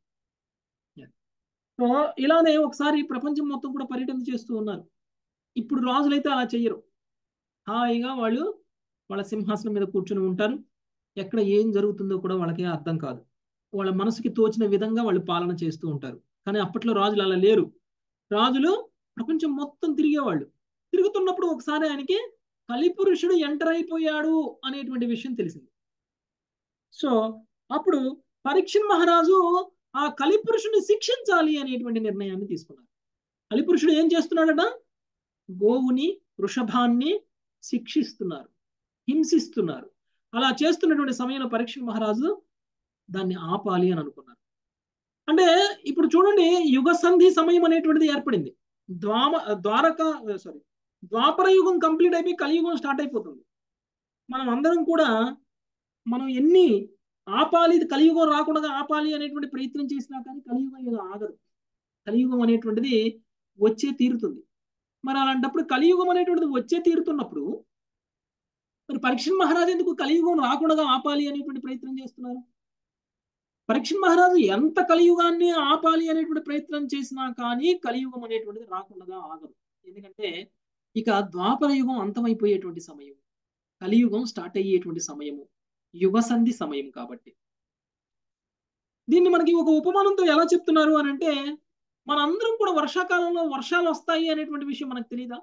సో ఇలానే ఒకసారి ప్రపంచం మొత్తం కూడా పర్యటన చేస్తూ ఉన్నారు ఇప్పుడు రాజులైతే అలా చెయ్యరు హాయిగా వాళ్ళు వాళ్ళ సింహాసనం మీద కూర్చుని ఉంటారు ఎక్కడ ఏం జరుగుతుందో కూడా వాళ్ళకి అర్థం కాదు వాళ్ళ మనసుకి తోచిన విధంగా వాళ్ళు పాలన చేస్తూ ఉంటారు కానీ అప్పట్లో రాజులు అలా లేరు రాజులు ప్రపంచం మొత్తం తిరిగేవాళ్ళు తిరుగుతున్నప్పుడు ఒకసారి ఆయనకి కలిపురుషుడు ఎంటర్ అయిపోయాడు అనేటువంటి విషయం తెలిసింది సో అప్పుడు పరీక్ష మహారాజు ఆ కలిపురుషుని శిక్షించాలి అనేటువంటి నిర్ణయాన్ని తీసుకున్నారు కలిపురుషుడు ఏం చేస్తున్నాడట గోవుని వృషభాన్ని శిక్షిస్తున్నారు హింసిస్తున్నారు అలా చేస్తున్నటువంటి సమయంలో పరీక్ష మహారాజు దాన్ని ఆపాలి అని అనుకున్నారు అంటే ఇప్పుడు చూడండి యుగ సంధి సమయం అనేటువంటిది ఏర్పడింది ద్వామ ద్వారక సారీ ద్వాపర యుగం కంప్లీట్ అయిపోయి కలియుగం స్టార్ట్ అయిపోతుంది మనం అందరం కూడా మనం ఎన్ని ఆపాలి కలియుగం రాకుండా ఆపాలి అనేటువంటి ప్రయత్నం చేసినా కానీ కలియుగం ఏదో ఆగదు కలియుగం అనేటువంటిది వచ్చే తీరుతుంది మరి అలాంటప్పుడు కలియుగం అనేటువంటిది వచ్చే తీరుతున్నప్పుడు మరి పరీక్ష మహారాజు ఎందుకు కలియుగం రాకుండా ఆపాలి అనేటువంటి ప్రయత్నం చేస్తున్నారు పరీక్ష మహారాజు ఎంత కలియుగాన్ని ఆపాలి అనేటువంటి ప్రయత్నం చేసినా కానీ కలియుగం అనేటువంటిది రాకుండా ఆగదు ఎందుకంటే ఇక ద్వాపర యుగం అంతమైపోయేటువంటి సమయం కలియుగం స్టార్ట్ అయ్యేటువంటి సమయము యుగ సంధి సమయం కాబట్టి దీన్ని మనకి ఒక ఉపమానంతో ఎలా చెప్తున్నారు అని అంటే మనందరం కూడా వర్షాకాలంలో వర్షాలు వస్తాయి అనేటువంటి విషయం మనకు తెలియదా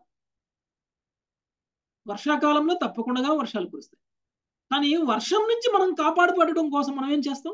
వర్షాకాలంలో తప్పకుండా వర్షాలు కురుస్తాయి కానీ వర్షం నుంచి మనం కాపాడుపడటం కోసం మనం ఏం చేస్తాం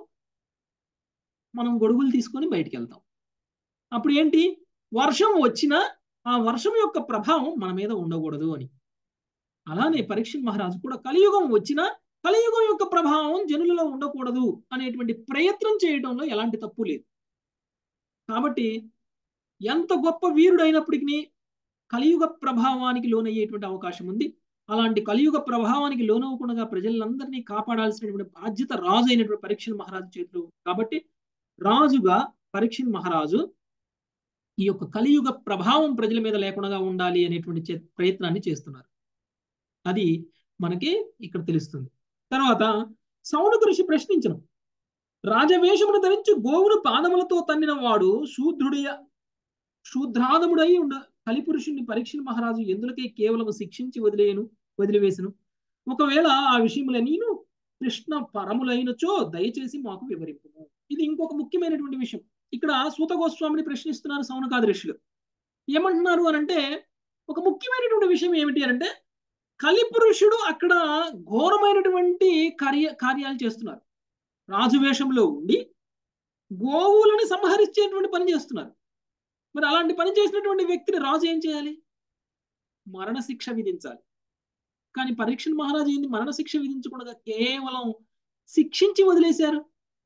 మనం గొడుగులు తీసుకొని బయటికి వెళ్తాం అప్పుడు ఏంటి వర్షం వచ్చినా ఆ వర్షం యొక్క ప్రభావం మన మీద ఉండకూడదు అని అలానే పరీక్ష మహారాజు కూడా కలియుగం వచ్చినా కలియుగం యొక్క ప్రభావం జనులలో ఉండకూడదు అనేటువంటి ప్రయత్నం చేయడంలో ఎలాంటి తప్పు లేదు కాబట్టి ఎంత గొప్ప వీరుడైనప్పటికీ కలియుగ ప్రభావానికి లోనయ్యేటువంటి అవకాశం ఉంది అలాంటి కలియుగ ప్రభావానికి లోనవ్వకుండా ప్రజలందరినీ కాపాడాల్సినటువంటి బాధ్యత రాజు అయినటువంటి పరీక్ష మహారాజు చేతిలో కాబట్టి రాజుగా పరీక్ష మహారాజు ఈ యొక్క కలియుగ ప్రభావం ప్రజల మీద లేకుండా ఉండాలి అనేటువంటి ప్రయత్నాన్ని చేస్తున్నారు అది మనకి ఇక్కడ తెలుస్తుంది తర్వాత సౌనక ఋషి ప్రశ్నించను రాజవేషమును ధరించి గోవును పాదములతో తన్నిన వాడు శూద్రుడియ శూద్రాదముడై ఉండ కలిపురుషుని పరీక్ష మహారాజు ఎందులకే కేవలం శిక్షించి వదిలేయను వదిలివేసను ఒకవేళ ఆ విషయముల నేను కృష్ణ పరములైనచో దయచేసి మాకు వివరింపు ఇది ఇంకొక ముఖ్యమైనటువంటి విషయం ఇక్కడ సూత గోస్వామిని ప్రశ్నిస్తున్నారు సౌనకాది ఋషులు ఏమంటున్నారు అని అంటే ఒక ముఖ్యమైనటువంటి విషయం ఏమిటి అంటే కలిపురుషుడు అక్కడ ఘోరమైనటువంటి కార్య కార్యాలు చేస్తున్నారు రాజువేషంలో ఉండి గోవులని సంహరించేటువంటి పని చేస్తున్నారు మరి అలాంటి పని చేసినటువంటి వ్యక్తిని రాజు ఏం చేయాలి మరణశిక్ష విధించాలి కానీ పరీక్ష మహారాజు ఏంది మరణశిక్ష విధించకుండా కేవలం శిక్షించి వదిలేశారు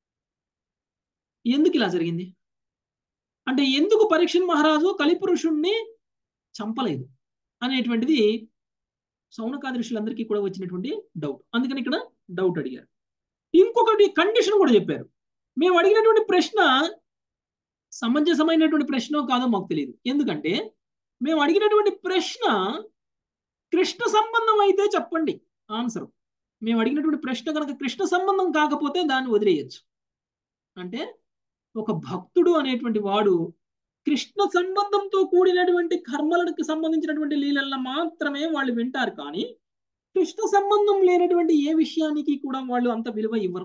ఎందుకు ఇలా జరిగింది అంటే ఎందుకు పరీక్ష మహారాజు కలిపురుషుణ్ణి చంపలేదు అనేటువంటిది సౌనకాది ఋషులందరికీ కూడా వచ్చినటువంటి డౌట్ అందుకని ఇక్కడ డౌట్ అడిగారు ఇంకొకటి కండిషన్ కూడా చెప్పారు మేము అడిగినటువంటి ప్రశ్న సమంజసమైనటువంటి ప్రశ్న కాదో మాకు తెలియదు ఎందుకంటే మేము అడిగినటువంటి ప్రశ్న కృష్ణ సంబంధం అయితే చెప్పండి ఆన్సర్ మేము అడిగినటువంటి ప్రశ్న కనుక కృష్ణ సంబంధం కాకపోతే దాన్ని వదిలేయచ్చు అంటే ఒక భక్తుడు అనేటువంటి వాడు కృష్ణ సంబంధంతో కూడినటువంటి కర్మలకు సంబంధించినటువంటి లీలల్లో మాత్రమే వాళ్ళు వింటారు కానీ కృష్ణ సంబంధం లేనటువంటి ఏ విషయానికి కూడా వాళ్ళు అంత విలువ ఇవ్వరు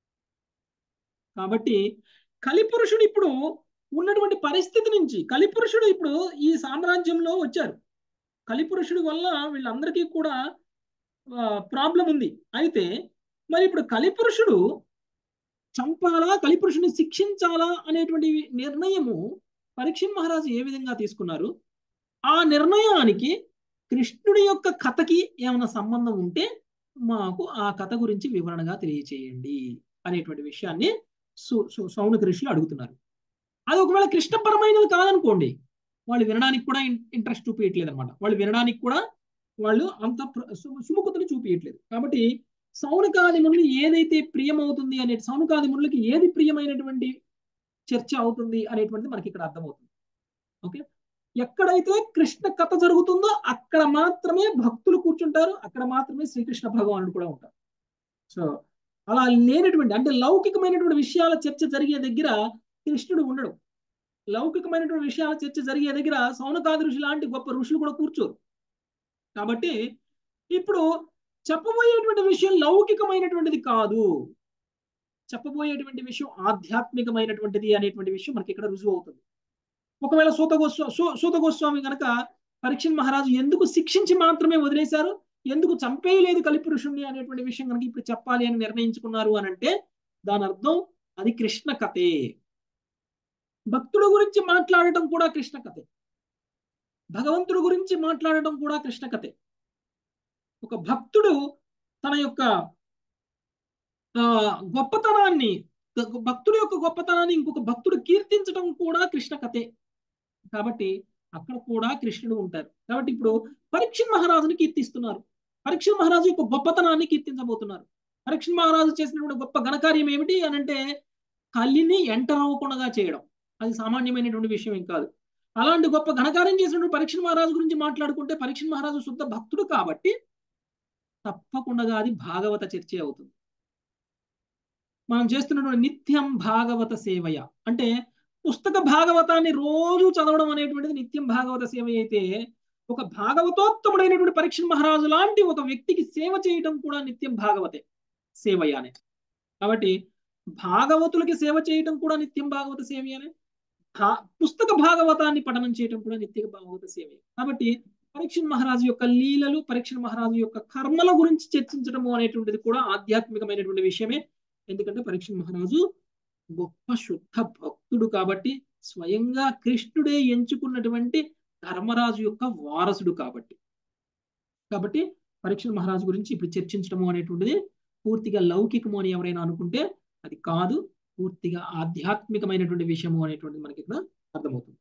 కాబట్టి కలిపురుషుడు ఇప్పుడు ఉన్నటువంటి పరిస్థితి నుంచి కలిపురుషుడు ఇప్పుడు ఈ సామ్రాజ్యంలో వచ్చారు కలిపురుషుడి వల్ల వీళ్ళందరికీ కూడా ప్రాబ్లం ఉంది అయితే మరి ఇప్పుడు కలిపురుషుడు చంపాలా కలిపురుషుని శిక్షించాలా అనేటువంటి నిర్ణయము పరీక్ష మహారాజు ఏ విధంగా తీసుకున్నారు ఆ నిర్ణయానికి కృష్ణుడి యొక్క కథకి ఏమైనా సంబంధం ఉంటే మాకు ఆ కథ గురించి వివరణగా తెలియచేయండి అనేటువంటి విషయాన్ని సౌనక ఋషులు అడుగుతున్నారు అది ఒకవేళ కృష్ణపరమైనది కాదనుకోండి వాళ్ళు వినడానికి కూడా ఇంట్రెస్ట్ చూపించట్లేదు అనమాట వాళ్ళు వినడానికి కూడా వాళ్ళు అంత సుముఖతను చూపించట్లేదు కాబట్టి సౌనకాది మునులు ఏదైతే ప్రియమవుతుంది అనే సౌనకాది మునులకి ఏది ప్రియమైనటువంటి చర్చ అవుతుంది అనేటువంటిది మనకి ఇక్కడ అర్థమవుతుంది ఓకే ఎక్కడైతే కృష్ణ కథ జరుగుతుందో అక్కడ మాత్రమే భక్తులు కూర్చుంటారు అక్కడ మాత్రమే శ్రీకృష్ణ భగవానుడు కూడా ఉంటారు సో అలా లేనటువంటి అంటే లౌకికమైనటువంటి విషయాల చర్చ జరిగే దగ్గర కృష్ణుడు ఉండడు లౌకికమైనటువంటి విషయాల చర్చ జరిగే దగ్గర సౌనకాది ఋషి లాంటి గొప్ప ఋషులు కూడా కూర్చోరు కాబట్టి ఇప్పుడు చెప్పబోయేటువంటి విషయం లౌకికమైనటువంటిది కాదు చెప్పబోయేటువంటి విషయం ఆధ్యాత్మికమైనటువంటిది అనేటువంటి విషయం మనకి ఇక్కడ రుజువు అవుతుంది ఒకవేళ సూత గోస్వా సూత గోస్వామి కనుక పరీక్ష మహారాజు ఎందుకు శిక్షించి మాత్రమే వదిలేశారు ఎందుకు చంపేయలేదు కలిపురుషుణ్ణి అనేటువంటి విషయం కనుక ఇప్పుడు చెప్పాలి అని నిర్ణయించుకున్నారు అని అంటే దాని అర్థం అది కృష్ణ కథే భక్తుడు గురించి మాట్లాడటం కూడా కృష్ణ కథే భగవంతుడు గురించి మాట్లాడటం కూడా కృష్ణ కథే ఒక భక్తుడు తన యొక్క గొప్పతనాన్ని భక్తుడి యొక్క గొప్పతనాన్ని ఇంకొక భక్తుడు కీర్తించడం కూడా కృష్ణ కథే కాబట్టి అక్కడ కూడా కృష్ణుడు ఉంటారు కాబట్టి ఇప్పుడు పరీక్ష మహారాజుని కీర్తిస్తున్నారు పరీక్ష మహారాజు యొక్క గొప్పతనాన్ని కీర్తించబోతున్నారు పరీక్ష మహారాజు చేసినటువంటి గొప్ప ఘనకార్యం ఏమిటి అని అంటే కలిని ఎంటర్ అవ్వకుండా చేయడం అది సామాన్యమైనటువంటి విషయం ఏం కాదు అలాంటి గొప్ప ఘనకార్యం చేసినటువంటి పరీక్ష మహారాజు గురించి మాట్లాడుకుంటే పరీక్ష మహారాజు శుద్ధ భక్తుడు కాబట్టి తప్పకుండా అది భాగవత చర్చే అవుతుంది మనం చేస్తున్నటువంటి నిత్యం భాగవత సేవయ అంటే పుస్తక భాగవతాన్ని రోజు చదవడం అనేటువంటిది నిత్యం భాగవత సేవ అయితే ఒక భాగవతోత్తముడైనటువంటి పరీక్ష మహారాజు లాంటి ఒక వ్యక్తికి సేవ చేయడం కూడా నిత్యం భాగవతే సేవయానే కాబట్టి భాగవతులకి సేవ చేయడం కూడా నిత్యం భాగవత సేవయానే పుస్తక భాగవతాన్ని పఠనం చేయడం కూడా నిత్య భాగవత సేవే కాబట్టి పరీక్ష మహారాజు యొక్క లీలలు పరీక్ష మహారాజు యొక్క కర్మల గురించి చర్చించడము అనేటువంటిది కూడా ఆధ్యాత్మికమైనటువంటి విషయమే ఎందుకంటే పరీక్ష మహారాజు గొప్ప శుద్ధ భక్తుడు కాబట్టి స్వయంగా కృష్ణుడే ఎంచుకున్నటువంటి ధర్మరాజు యొక్క వారసుడు కాబట్టి కాబట్టి పరీక్ష మహారాజు గురించి ఇప్పుడు చర్చించడము అనేటువంటిది పూర్తిగా లౌకికము అని ఎవరైనా అనుకుంటే అది కాదు పూర్తిగా ఆధ్యాత్మికమైనటువంటి విషయము అనేటువంటిది మనకి ఇక్కడ అర్థమవుతుంది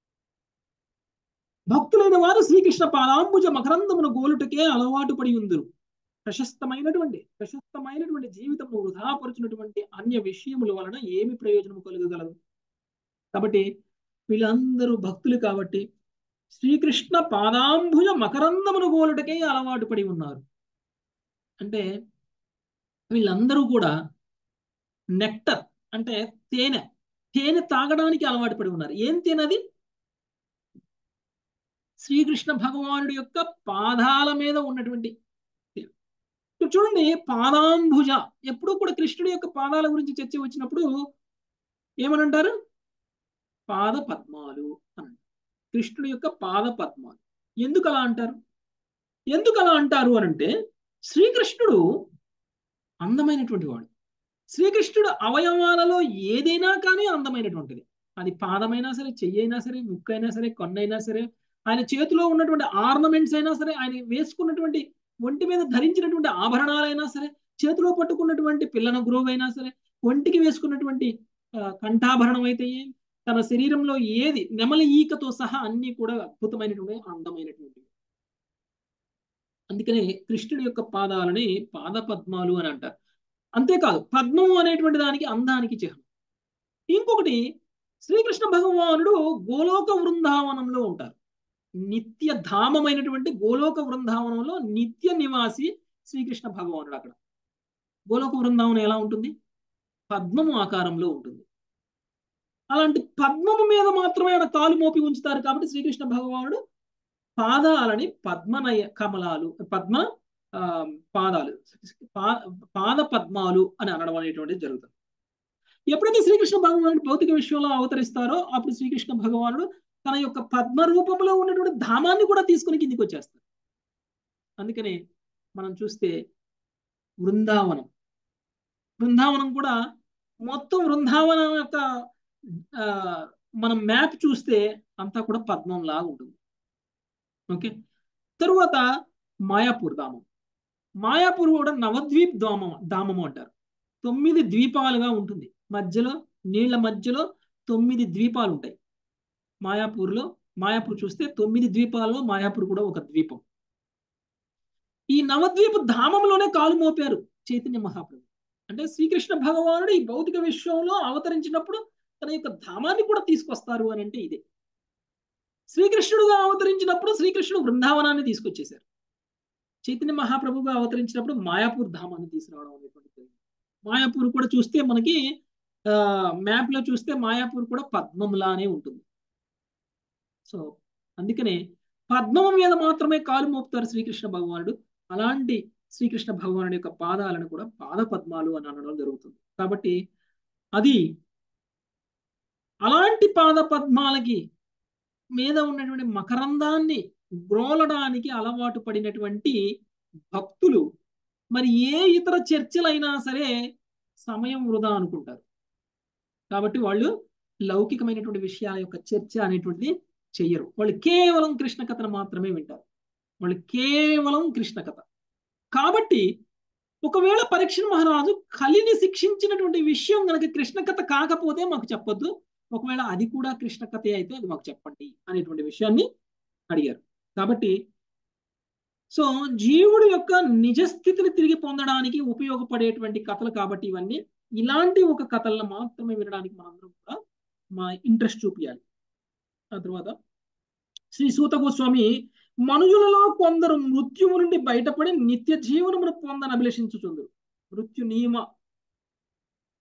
భక్తులైన వారు శ్రీకృష్ణ పాదాంబుజ మకరందమును గోలుటకే అలవాటు పడి ఉందరు ప్రశస్తమైనటువంటి ప్రశస్తమైనటువంటి జీవితము వృధాపరుచినటువంటి అన్య విషయముల వలన ఏమి ప్రయోజనము కలుగగలదు కాబట్టి వీళ్ళందరూ భక్తులు కాబట్టి శ్రీకృష్ణ పాదాంబుజ మకరందమును గోలుటకే అలవాటు పడి ఉన్నారు అంటే వీళ్ళందరూ కూడా నెక్టర్ అంటే తేనె తేనె తాగడానికి అలవాటు పడి ఉన్నారు ఏం తేనెది శ్రీకృష్ణ భగవానుడి యొక్క పాదాల మీద ఉన్నటువంటి చూడండి పాదాంబుజ ఎప్పుడు కూడా కృష్ణుడి యొక్క పాదాల గురించి చర్చ వచ్చినప్పుడు ఏమనంటారు పాద పద్మాలు అని కృష్ణుడి యొక్క పాద పద్మాలు ఎందుకు అలా అంటారు ఎందుకు అలా అంటారు అనంటే శ్రీకృష్ణుడు అందమైనటువంటి వాడు శ్రీకృష్ణుడు అవయవాలలో ఏదైనా కానీ అందమైనటువంటిది అది పాదమైనా సరే చెయ్యి అయినా సరే ముక్కు అయినా సరే కొన్నైనా సరే ఆయన చేతిలో ఉన్నటువంటి ఆర్నమెంట్స్ అయినా సరే ఆయన వేసుకున్నటువంటి ఒంటి మీద ధరించినటువంటి ఆభరణాలైనా సరే చేతిలో పట్టుకున్నటువంటి పిల్లన గురువు అయినా సరే ఒంటికి వేసుకున్నటువంటి కంఠాభరణం అయితే తన శరీరంలో ఏది నెమలి ఈకతో సహా అన్ని కూడా అద్భుతమైనటువంటి అందమైనటువంటి అందుకనే కృష్ణుడి యొక్క పాదాలని పాద పద్మాలు అని అంటారు అంతేకాదు పద్మము అనేటువంటి దానికి అందానికి చిహ్నం ఇంకొకటి శ్రీకృష్ణ భగవానుడు గోలోక వృందావనంలో ఉంటారు నిత్య ధామమైనటువంటి గోలోక వృందావనంలో నిత్య నివాసి శ్రీకృష్ణ భగవానుడు అక్కడ గోలోక బృందావనం ఎలా ఉంటుంది పద్మము ఆకారంలో ఉంటుంది అలాంటి పద్మము మీద మాత్రమే ఆయన కాలు మోపి ఉంచుతారు కాబట్టి శ్రీకృష్ణ భగవానుడు పాదాలని పద్మనయ కమలాలు పద్మ పాదాలు పాద పద్మాలు అని అనడం అనేటువంటిది జరుగుతుంది ఎప్పుడైతే శ్రీకృష్ణ భగవానుడు భౌతిక విశ్వంలో అవతరిస్తారో అప్పుడు శ్రీకృష్ణ భగవానుడు తన యొక్క పద్మ రూపంలో ఉన్నటువంటి ధామాన్ని కూడా తీసుకుని కిందికి వచ్చేస్తారు అందుకని మనం చూస్తే బృందావనం బృందావనం కూడా మొత్తం బృందావనం యొక్క మనం మ్యాప్ చూస్తే అంతా కూడా పద్మం లాగా ఉంటుంది ఓకే తరువాత మాయాపూర్ ధామం మాయాపూర్ కూడా నవద్వీప్ ధామం ధామము అంటారు తొమ్మిది ద్వీపాలుగా ఉంటుంది మధ్యలో నీళ్ల మధ్యలో తొమ్మిది ద్వీపాలు ఉంటాయి మాయాపూర్లో మాయాపూర్ చూస్తే తొమ్మిది ద్వీపాల్లో మాయాపూర్ కూడా ఒక ద్వీపం ఈ నవద్వీప ధామంలోనే కాలు మోపారు చైతన్య మహాప్రభు అంటే శ్రీకృష్ణ భగవానుడు ఈ భౌతిక విశ్వంలో అవతరించినప్పుడు తన యొక్క ధామాన్ని కూడా తీసుకొస్తారు అని అంటే ఇదే శ్రీకృష్ణుడుగా అవతరించినప్పుడు శ్రీకృష్ణుడు బృందావనాన్ని తీసుకొచ్చేశారు చైతన్య మహాప్రభుగా అవతరించినప్పుడు మాయాపూర్ ధామాన్ని తీసుకురావడం అనేటువంటి మాయాపూర్ కూడా చూస్తే మనకి ఆ మ్యాప్ లో చూస్తే మాయాపూర్ కూడా పద్మంలానే ఉంటుంది సో అందుకనే పద్మం మీద మాత్రమే కాలు మోపుతారు శ్రీకృష్ణ భగవానుడు అలాంటి శ్రీకృష్ణ భగవానుడి యొక్క పాదాలను కూడా పాద పద్మాలు అని అనడం జరుగుతుంది కాబట్టి అది అలాంటి పాద పద్మాలకి మీద ఉన్నటువంటి మకరందాన్ని గ్రోలడానికి అలవాటు పడినటువంటి భక్తులు మరి ఏ ఇతర చర్చలైనా సరే సమయం వృధా అనుకుంటారు కాబట్టి వాళ్ళు లౌకికమైనటువంటి విషయాల యొక్క చర్చ అనేటువంటిది చెయ్యరు వాళ్ళు కేవలం కృష్ణ కథను మాత్రమే వింటారు వాళ్ళు కేవలం కృష్ణ కథ కాబట్టి ఒకవేళ పరీక్ష మహారాజు కలిని శిక్షించినటువంటి విషయం కనుక కృష్ణ కథ కాకపోతే మాకు చెప్పొద్దు ఒకవేళ అది కూడా కృష్ణ కథే అయితే అది మాకు చెప్పండి అనేటువంటి విషయాన్ని అడిగారు కాబట్టి సో జీవుడు యొక్క నిజస్థితిని తిరిగి పొందడానికి ఉపయోగపడేటువంటి కథలు కాబట్టి ఇవన్నీ ఇలాంటి ఒక కథలను మాత్రమే వినడానికి మనందరం కూడా మా ఇంట్రెస్ట్ చూపించాలి ఆ తర్వాత శ్రీ సూత గోస్వామి మనుషులలో కొందరు మృత్యువు నుండి బయటపడి నిత్య జీవనమును పొందని అభిలషించుచుందరు మృత్యు నియమ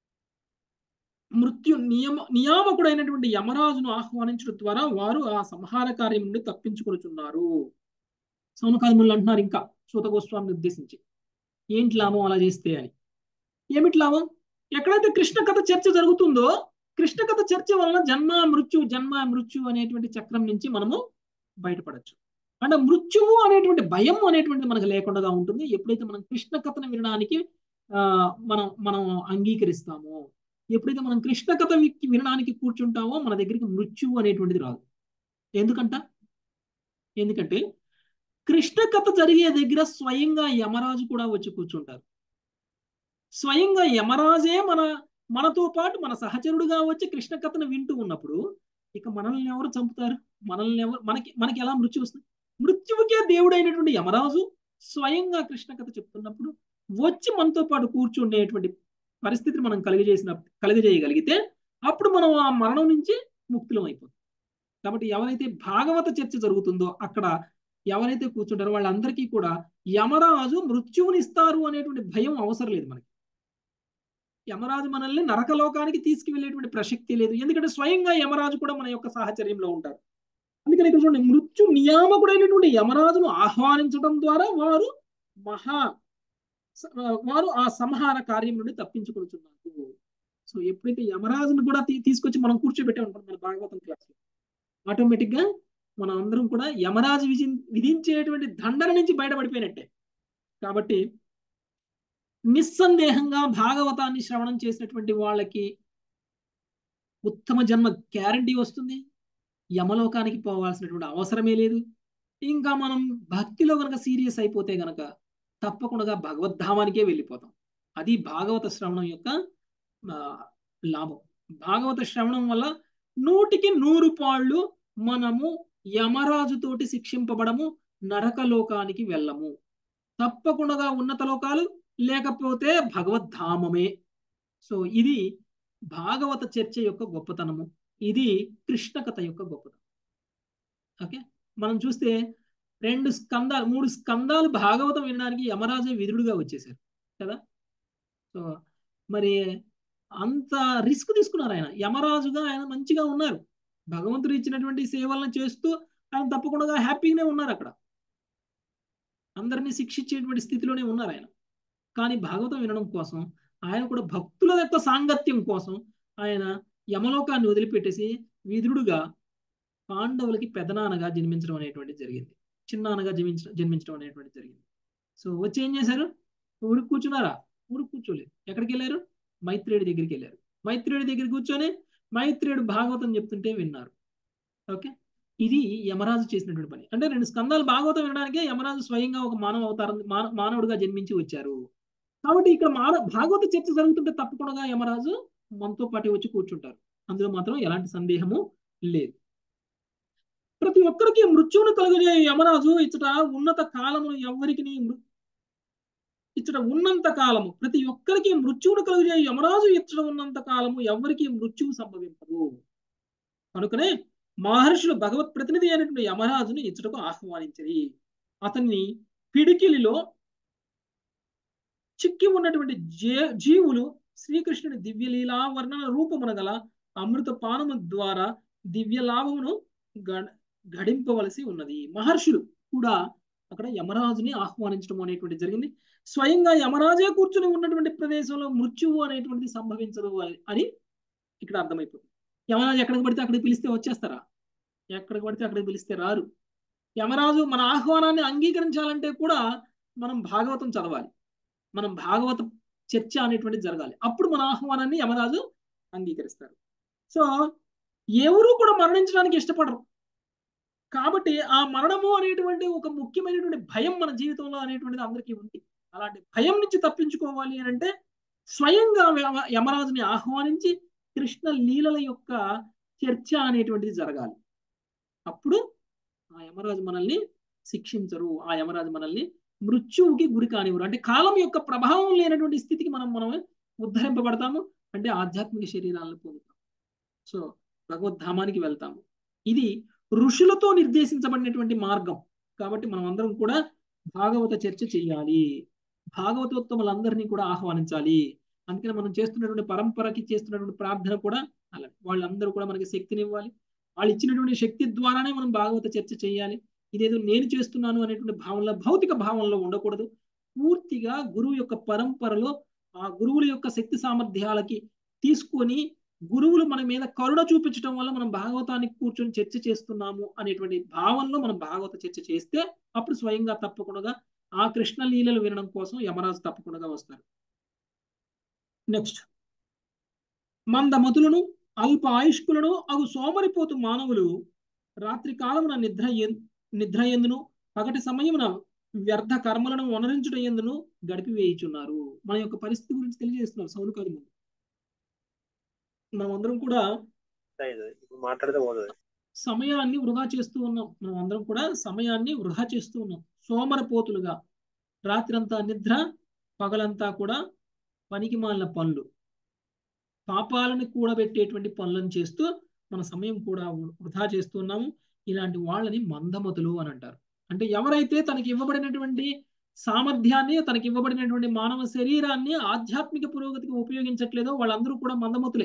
మృత్యు నియమ నియామకుడైనటువంటి యమరాజును ఆహ్వానించడం ద్వారా వారు ఆ సంహార కార్యం నుండి తప్పించుకొనుచున్నారు సౌనకాదములు అంటున్నారు ఇంకా సూత గోస్వామిని ఉద్దేశించి ఏంటి లాభం అలా చేస్తే అని ఏమిటి లాభం ఎక్కడైతే కృష్ణ కథ చర్చ జరుగుతుందో కృష్ణ కథ చర్చ వలన జన్మ మృత్యు జన్మ మృత్యు అనేటువంటి చక్రం నుంచి మనము బయటపడచ్చు అంటే మృత్యువు అనేటువంటి భయం అనేటువంటిది మనకు లేకుండా ఉంటుంది ఎప్పుడైతే మనం కృష్ణ కథను వినడానికి ఆ మనం మనం అంగీకరిస్తామో ఎప్పుడైతే మనం కృష్ణ కథ వి- వినడానికి కూర్చుంటామో మన దగ్గరికి మృత్యువు అనేటువంటిది రాదు ఎందుకంట ఎందుకంటే కృష్ణ కథ జరిగే దగ్గర స్వయంగా యమరాజు కూడా వచ్చి కూర్చుంటారు స్వయంగా యమరాజే మన మనతో పాటు మన సహచరుడుగా వచ్చి కృష్ణ కథను వింటూ ఉన్నప్పుడు ఇక మనల్ని ఎవరు చంపుతారు మనల్ని ఎవరు మనకి మనకి ఎలా మృత్యు వస్తుంది మృత్యువుకే దేవుడైనటువంటి యమరాజు స్వయంగా కృష్ణ కథ చెప్తున్నప్పుడు వచ్చి మనతో పాటు కూర్చుండేటువంటి పరిస్థితిని మనం కలిగజేసిన కలిగజేయగలిగితే అప్పుడు మనం ఆ మరణం నుంచి ముక్తులం అయిపోతాం కాబట్టి ఎవరైతే భాగవత చర్చ జరుగుతుందో అక్కడ ఎవరైతే కూర్చుంటారో వాళ్ళందరికీ కూడా యమరాజు మృత్యువుని ఇస్తారు అనేటువంటి భయం అవసరం లేదు మనకి యమరాజు మనల్ని నరకలోకానికి తీసుకువెళ్ళేటువంటి ప్రసక్తి లేదు ఎందుకంటే స్వయంగా యమరాజు కూడా మన యొక్క సాహచర్యంలో ఉంటారు అందుకని ఇక్కడ చూడండి మృత్యు నియామకుడైనటువంటి యమరాజును ఆహ్వానించడం ద్వారా వారు మహా వారు ఆ సంహార కార్యం నుండి తప్పించుకొనుచున్నారు సో ఎప్పుడైతే యమరాజును కూడా తీ- తీసుకొచ్చి మనం కూర్చోబెట్టే ఉంటాం మన భాగవతం క్లాస్ లో ఆటోమేటిక్ గా మనం అందరం కూడా యమరాజు విధి విధించేటువంటి దండన నుంచి బయటపడిపోయినట్టే కాబట్టి నిస్సందేహంగా భాగవతాన్ని శ్రవణం చేసినటువంటి వాళ్ళకి ఉత్తమ జన్మ గ్యారంటీ వస్తుంది యమలోకానికి పోవాల్సినటువంటి అవసరమే లేదు ఇంకా మనం భక్తిలో గనక సీరియస్ అయిపోతే గనక తప్పకుండా భగవద్ధామానికే వెళ్ళిపోతాం అది భాగవత శ్రవణం యొక్క ఆ, లాభం భాగవత శ్రవణం వల్ల నూటికి నూరు పాళ్ళు మనము యమరాజుతోటి శిక్షింపబడము నరకలోకానికి వెళ్ళము తప్పకుండా ఉన్నత లోకాలు లేకపోతే భగవద్ధామమే సో ఇది భాగవత చర్చ యొక్క గొప్పతనము ఇది కృష్ణ కథ యొక్క గొప్పతనం ఓకే మనం చూస్తే రెండు స్కందాలు మూడు స్కందాలు భాగవతం వినడానికి యమరాజే విధుడుగా వచ్చేసారు కదా సో మరి అంత రిస్క్ తీసుకున్నారు ఆయన యమరాజుగా ఆయన మంచిగా ఉన్నారు భగవంతుడు ఇచ్చినటువంటి సేవలను చేస్తూ ఆయన తప్పకుండా హ్యాపీగానే ఉన్నారు అక్కడ అందరినీ శిక్షించేటువంటి స్థితిలోనే ఉన్నారు ఆయన కానీ భాగవతం వినడం కోసం ఆయన కూడా భక్తుల యొక్క సాంగత్యం కోసం ఆయన యమలోకాన్ని వదిలిపెట్టేసి విదురుడుగా పాండవులకి పెదనాన్నగా జన్మించడం అనేటువంటిది జరిగింది చిన్నాన్నగా జన్మించడం జన్మించడం అనేటువంటిది జరిగింది సో వచ్చి ఏం చేశారు ఊరికి కూర్చున్నారా ఊరికి కూర్చోలేదు ఎక్కడికి వెళ్ళారు మైత్రేయుడి దగ్గరికి వెళ్ళారు మైత్రేయుడి దగ్గర కూర్చొని మైత్రేయుడు భాగవతం చెప్తుంటే విన్నారు ఓకే ఇది యమరాజు చేసినటువంటి పని అంటే రెండు స్కందాలు భాగవతం వినడానికే యమరాజు స్వయంగా ఒక మానవ అవతారం మాన- మానవుడిగా జన్మించి వచ్చారు కాబట్టి ఇక్కడ మాన భాగవత చర్చ జరుగుతుంటే తప్పకుండా యమరాజు మనతో పాటు వచ్చి కూర్చుంటారు అందులో మాత్రం ఎలాంటి సందేహము లేదు ప్రతి ఒక్కరికి మృత్యువును కలుగజే యమరాజు ఇచ్చట ఉన్నత కాలమును ఎవరికి ఇచ్చట ఉన్నంత కాలము ప్రతి ఒక్కరికి మృత్యువును కలుగజే యమరాజు ఇచ్చట ఉన్నంత కాలము ఎవరికి మృత్యువు సంభవింపదు కనుకనే మహర్షులు భగవత్ ప్రతినిధి అయినటువంటి యమరాజును ఇచ్చటకు ఆహ్వానించరి అతన్ని పిడికిలిలో చిక్కి ఉన్నటువంటి జే జీవులు శ్రీకృష్ణుని దివ్యలీలా వర్ణన రూపమున గల అమృత పానము ద్వారా దివ్య లాభమును గ- గడింపవలసి ఉన్నది మహర్షులు కూడా అక్కడ యమరాజుని ఆహ్వానించడం అనేటువంటి జరిగింది స్వయంగా యమరాజే కూర్చుని ఉన్నటువంటి ప్రదేశంలో మృత్యువు అనేటువంటిది సంభవించదు అని- అని ఇక్కడ అర్థమైపోతుంది యమరాజు ఎక్కడికి పడితే అక్కడికి పిలిస్తే వచ్చేస్తారా ఎక్కడికి పడితే అక్కడికి పిలిస్తే రారు యమరాజు మన ఆహ్వానాన్ని అంగీకరించాలంటే కూడా మనం భాగవతం చదవాలి మనం భాగవత చర్చ అనేటువంటిది జరగాలి అప్పుడు మన ఆహ్వానాన్ని యమరాజు అంగీకరిస్తారు సో ఎవరు కూడా మరణించడానికి ఇష్టపడరు కాబట్టి ఆ మరణము అనేటువంటి ఒక ముఖ్యమైనటువంటి భయం మన జీవితంలో అనేటువంటిది అందరికీ ఉంది అలాంటి భయం నుంచి తప్పించుకోవాలి అని అంటే స్వయంగా యమ- యమరాజుని ఆహ్వానించి కృష్ణ లీలల యొక్క చర్చ అనేటువంటిది జరగాలి అప్పుడు ఆ యమరాజు మనల్ని శిక్షించరు ఆ యమరాజు మనల్ని మృత్యువుకి గురి కానివ్వరు అంటే కాలం యొక్క ప్రభావం లేనటువంటి స్థితికి మనం మనం ఉద్ధరింపబడతాము అంటే ఆధ్యాత్మిక శరీరాలను పొందుతాం సో భగవద్ధామానికి వెళ్తాము ఇది ఋషులతో నిర్దేశించబడినటువంటి మార్గం కాబట్టి మనం అందరం కూడా భాగవత చర్చ చేయాలి భాగవతోత్తములందరినీ కూడా ఆహ్వానించాలి అందుకని మనం చేస్తున్నటువంటి పరంపరకి చేస్తున్నటువంటి ప్రార్థన కూడా అలాగే వాళ్ళందరూ కూడా మనకి శక్తిని ఇవ్వాలి వాళ్ళు ఇచ్చినటువంటి శక్తి ద్వారానే మనం భాగవత చర్చ చేయాలి ఇదేదో నేను చేస్తున్నాను అనేటువంటి భావనలో భౌతిక భావనలో ఉండకూడదు పూర్తిగా గురువు యొక్క పరంపరలో ఆ గురువుల యొక్క శక్తి సామర్థ్యాలకి తీసుకొని గురువులు మన మీద కరుణ చూపించడం వల్ల మనం భాగవతానికి కూర్చొని చర్చ చేస్తున్నాము అనేటువంటి భావనలో మనం భాగవత చర్చ చేస్తే అప్పుడు స్వయంగా తప్పకుండా ఆ కృష్ణ లీలలు వినడం కోసం యమరాజు తప్పకుండా వస్తారు నెక్స్ట్ మందమతులను అల్ప ఆయుష్కులను అగు సోమరిపోతు మానవులు రాత్రి కాలమున నిద్ర నిద్ర ఎందును పగటి సమయమున వ్యర్థ కర్మలను వనరించుట ఎందును గడిపి వేయుచున్నారు మన యొక్క పరిస్థితి గురించి తెలియజేస్తున్నారు సౌనకాది ముందు మనం అందరం కూడా
ఇప్పుడు మాట్లాడితే పోతుంది
సమయాన్ని వృధా చేస్తూ ఉన్నాం మనం అందరం కూడా సమయాన్ని వృధా చేస్తూ ఉన్నాం సోమరపోతులుగా రాత్రంతా నిద్ర పగలంతా కూడా పనికి మాలిన పనులు పాపాలను కూడబెట్టేటువంటి పనులను చేస్తూ మన సమయం కూడా వృధా చేస్తున్నాము ఇలాంటి వాళ్ళని మందమతులు అని అంటారు అంటే ఎవరైతే తనకి ఇవ్వబడినటువంటి సామర్థ్యాన్ని తనకి ఇవ్వబడినటువంటి మానవ శరీరాన్ని ఆధ్యాత్మిక పురోగతికి ఉపయోగించట్లేదో వాళ్ళందరూ కూడా మందమతులే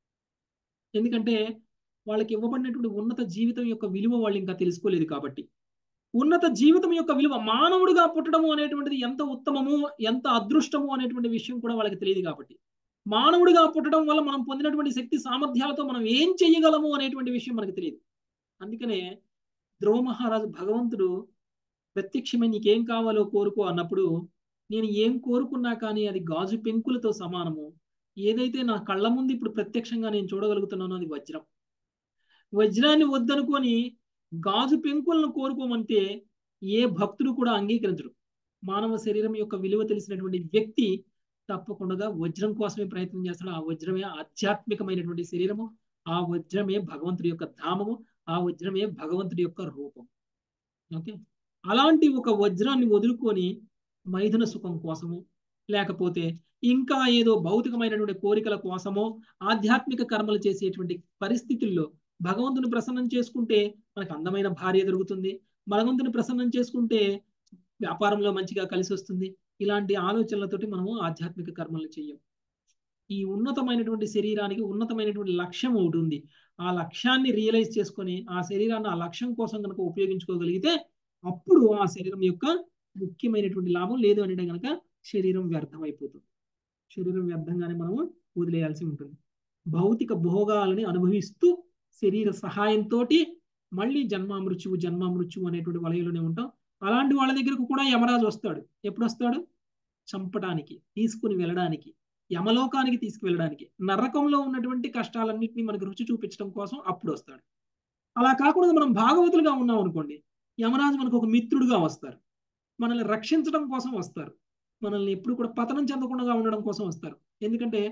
ఎందుకంటే వాళ్ళకి ఇవ్వబడినటువంటి ఉన్నత జీవితం యొక్క విలువ వాళ్ళు ఇంకా తెలుసుకోలేదు కాబట్టి ఉన్నత జీవితం యొక్క విలువ మానవుడిగా పుట్టడము అనేటువంటిది ఎంత ఉత్తమము ఎంత అదృష్టము అనేటువంటి విషయం కూడా వాళ్ళకి తెలియదు కాబట్టి మానవుడిగా పుట్టడం వల్ల మనం పొందినటువంటి శక్తి సామర్థ్యాలతో మనం ఏం చెయ్యగలము అనేటువంటి విషయం మనకు తెలియదు అందుకనే ధ్రువ మహారాజు భగవంతుడు ప్రత్యక్షమై నీకేం కావాలో కోరుకో అన్నప్పుడు నేను ఏం కోరుకున్నా కానీ అది గాజు పెంకులతో సమానము ఏదైతే నా కళ్ళ ముందు ఇప్పుడు ప్రత్యక్షంగా నేను చూడగలుగుతున్నానో అది వజ్రం వజ్రాన్ని వద్దనుకొని గాజు పెంకులను కోరుకోమంటే ఏ భక్తుడు కూడా అంగీకరించడు మానవ శరీరం యొక్క విలువ తెలిసినటువంటి వ్యక్తి తప్పకుండా వజ్రం కోసమే ప్రయత్నం చేస్తాడు ఆ వజ్రమే ఆధ్యాత్మికమైనటువంటి శరీరము ఆ వజ్రమే భగవంతుడి యొక్క ధామము ఆ వజ్రమే భగవంతుడి యొక్క రూపం ఓకే అలాంటి ఒక వజ్రాన్ని వదులుకొని మైథున సుఖం కోసము లేకపోతే ఇంకా ఏదో భౌతికమైనటువంటి కోరికల కోసమో ఆధ్యాత్మిక కర్మలు చేసేటువంటి పరిస్థితుల్లో భగవంతుని ప్రసన్నం చేసుకుంటే మనకు అందమైన భార్య దొరుకుతుంది భగవంతుని ప్రసన్నం చేసుకుంటే వ్యాపారంలో మంచిగా కలిసి వస్తుంది ఇలాంటి ఆలోచనలతోటి మనము ఆధ్యాత్మిక కర్మలు చెయ్యం ఈ ఉన్నతమైనటువంటి శరీరానికి ఉన్నతమైనటువంటి లక్ష్యం ఒకటి ఉంది ఆ లక్ష్యాన్ని రియలైజ్ చేసుకొని ఆ శరీరాన్ని ఆ లక్ష్యం కోసం కనుక ఉపయోగించుకోగలిగితే అప్పుడు ఆ శరీరం యొక్క ముఖ్యమైనటువంటి లాభం లేదు అంటే కనుక శరీరం వ్యర్థం అయిపోతుంది శరీరం వ్యర్థంగానే మనము వదిలేయాల్సి ఉంటుంది భౌతిక భోగాలని అనుభవిస్తూ శరీర సహాయంతో మళ్ళీ జన్మ మృత్యువు జన్మ మృత్యువు అనేటువంటి వలయలోనే ఉంటాం అలాంటి వాళ్ళ దగ్గరకు కూడా యమరాజు వస్తాడు ఎప్పుడు వస్తాడు చంపడానికి తీసుకుని వెళ్ళడానికి యమలోకానికి తీసుకువెళ్ళడానికి నరకంలో ఉన్నటువంటి కష్టాలన్నింటినీ మనకు రుచి చూపించడం కోసం అప్పుడు వస్తాడు అలా కాకుండా మనం భాగవతులుగా ఉన్నాం అనుకోండి యమరాజు మనకు ఒక మిత్రుడుగా వస్తారు మనల్ని రక్షించడం కోసం వస్తారు మనల్ని ఎప్పుడు కూడా పతనం చెందకుండా ఉండడం కోసం వస్తారు ఎందుకంటే